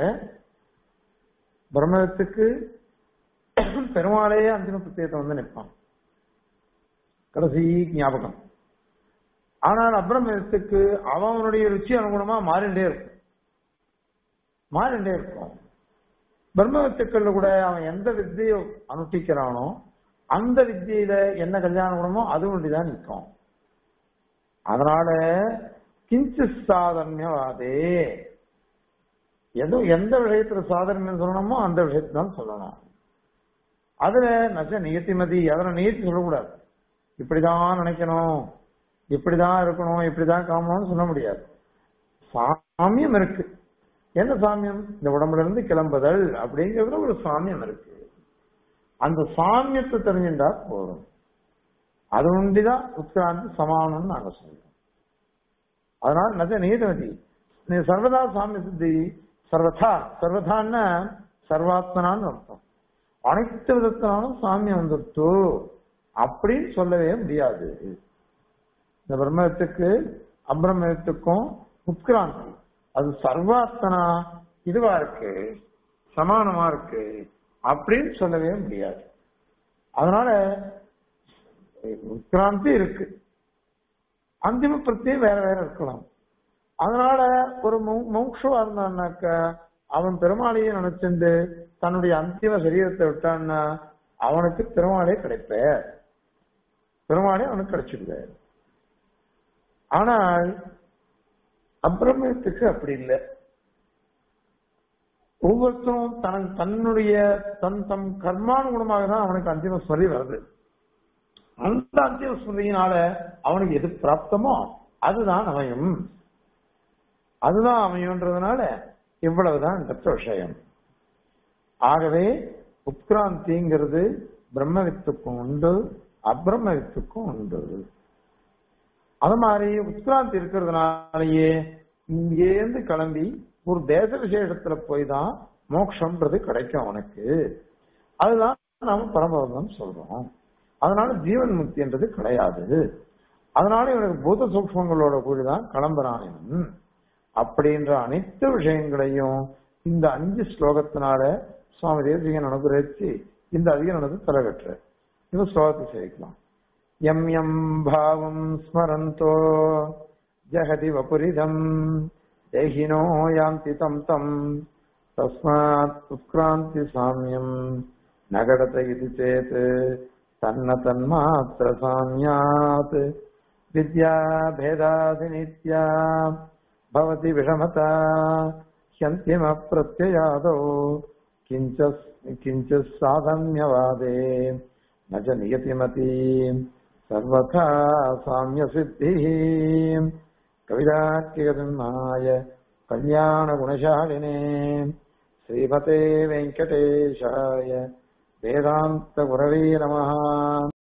பிரம்மத்துக்கு பெருமாளையே அந்திம பிரத்யத்தை வந்து நிற்பான் கடைசி ஞாபகம் ஆனால் அப்ரமத்துக்கு அவனுடைய ருச்சி அனுகுணமா மாறிண்டே இருக்கும் மாறிண்டே இருக்கும் பிரம்மத்துக்கள்ல கூட அவன் எந்த வித்தியை அனுஷ்டிக்கிறானோ அந்த வித்தியில என்ன கல்யாண குணமோ அது ஒன்றிதான் நிற்கும் அதனால கிஞ்சு சாதன்யவாதே எதோ எந்த விஷயத்துல சாதனம் சொல்லணுமோ அந்த விஷயத்தை தான் சொல்லணும் அதுல நச்ச நியத்திமதி அதில் நியத்தி சொல்லக்கூடாது இப்படிதான் நினைக்கணும் இப்படிதான் இருக்கணும் இப்படிதான் காமணும்னு சொல்ல முடியாது சாமியம் இருக்கு என்ன சாமியம் இந்த உடம்புல இருந்து கிளம்புதல் அப்படிங்கிறதுல ஒரு சாமியம் இருக்கு அந்த சாமியத்தை தெரிஞ்சுட்டா போதும் அது ஒண்டிதான் உத்கிராந்தி சமானம்னு நாங்க சொல்றோம் அதனால நஜ நீதமதி நீ சர்வதா சாமி சித்தி சர்வதா சர்வதான்னா சர்வாத்மனான்னு அர்த்தம் அனைத்து விதத்தினாலும் சாமியம் வந்துட்டு அப்படின்னு சொல்லவே முடியாது இந்த பிரம்மத்துக்கு அபிரமத்துக்கும் உட்கிராந்தி அது சர்வாத்தனா இதுவா இருக்கு சமானமா இருக்கு அப்படின்னு சொல்லவே முடியாது அதனால உட்கிராந்தி இருக்கு அந்திம பிரத்தியம் வேற வேற இருக்கலாம் அதனால ஒரு மோக்ஷவா இருந்தான்னாக்க அவன் பெருமாளையே நினைச்சிருந்து தன்னுடைய அந்திம சரீரத்தை விட்டான்னா அவனுக்கு பெருமாளே கிடைப்ப பெருமாளே அவனுக்கு கிடைச்சிடுவார் ஆனால் அப்பிரமயத்துக்கு அப்படி இல்லை ஒவ்வொருத்தரும் தன் தன்னுடைய தன் தம் கர்மானுகுணமாக தான் அவனுக்கு அந்திம ஸ்மரி வருது அந்த அந்திம ஸ்மரியினால அவனுக்கு எது பிராப்தமோ அதுதான் அமையும் அதுதான் அமையுன்றதுனால இவ்வளவுதான் இந்த விஷயம் ஆகவே உட்கிராந்திங்கிறது பிரம்மவித்துக்கும் உண்டு அப்பிரமவித்துக்கும் உண்டு அது மாதிரி உட்கிராந்தி இருக்கிறதுனாலயே இங்கேருந்து கிளம்பி ஒரு தேச விசேஷத்துல போய் தான் மோட்சம்ன்றது கிடைக்கும் அவனுக்கு அதுதான் நாம பரமபதம் சொல்றோம் அதனால ஜீவன் முக்தின்றது கிடையாது அதனால இவனுக்கு பூத சூக்மங்களோட கூடிதான் கிளம்புறான் இவன் அப்படின்ற அனைத்து விஷயங்களையும் இந்த அஞ்சு ஸ்லோகத்தினால சுவாமி தேசிகன் அனுகிரகிச்சு இந்த அதிகனது தலைவற்ற இந்த ஸ்லோகத்தை சேர்க்கலாம் எம் எம் பாவம் ஸ்மரந்தோ ஜெகதி வபுரிதம் தேகினோ யாந்தி தம் தம் தஸ்மாத் உத்கிராந்தி சாமியம் நகடத இது சேத் தன்ன தன்மாத்திர சாமியாத் வித்யா பேதாதி நித்யா भवति विषमता ह्यन्तिम प्रत्ययादौ किञ्च किञ्च साधन्यवादे न च नियतिमती सर्वथा साम्यसिद्धिः कविदाख्यगन्माय कल्याणगुणशालिने श्रीमते वेङ्कटेशाय वेदान्तगुरवे नमः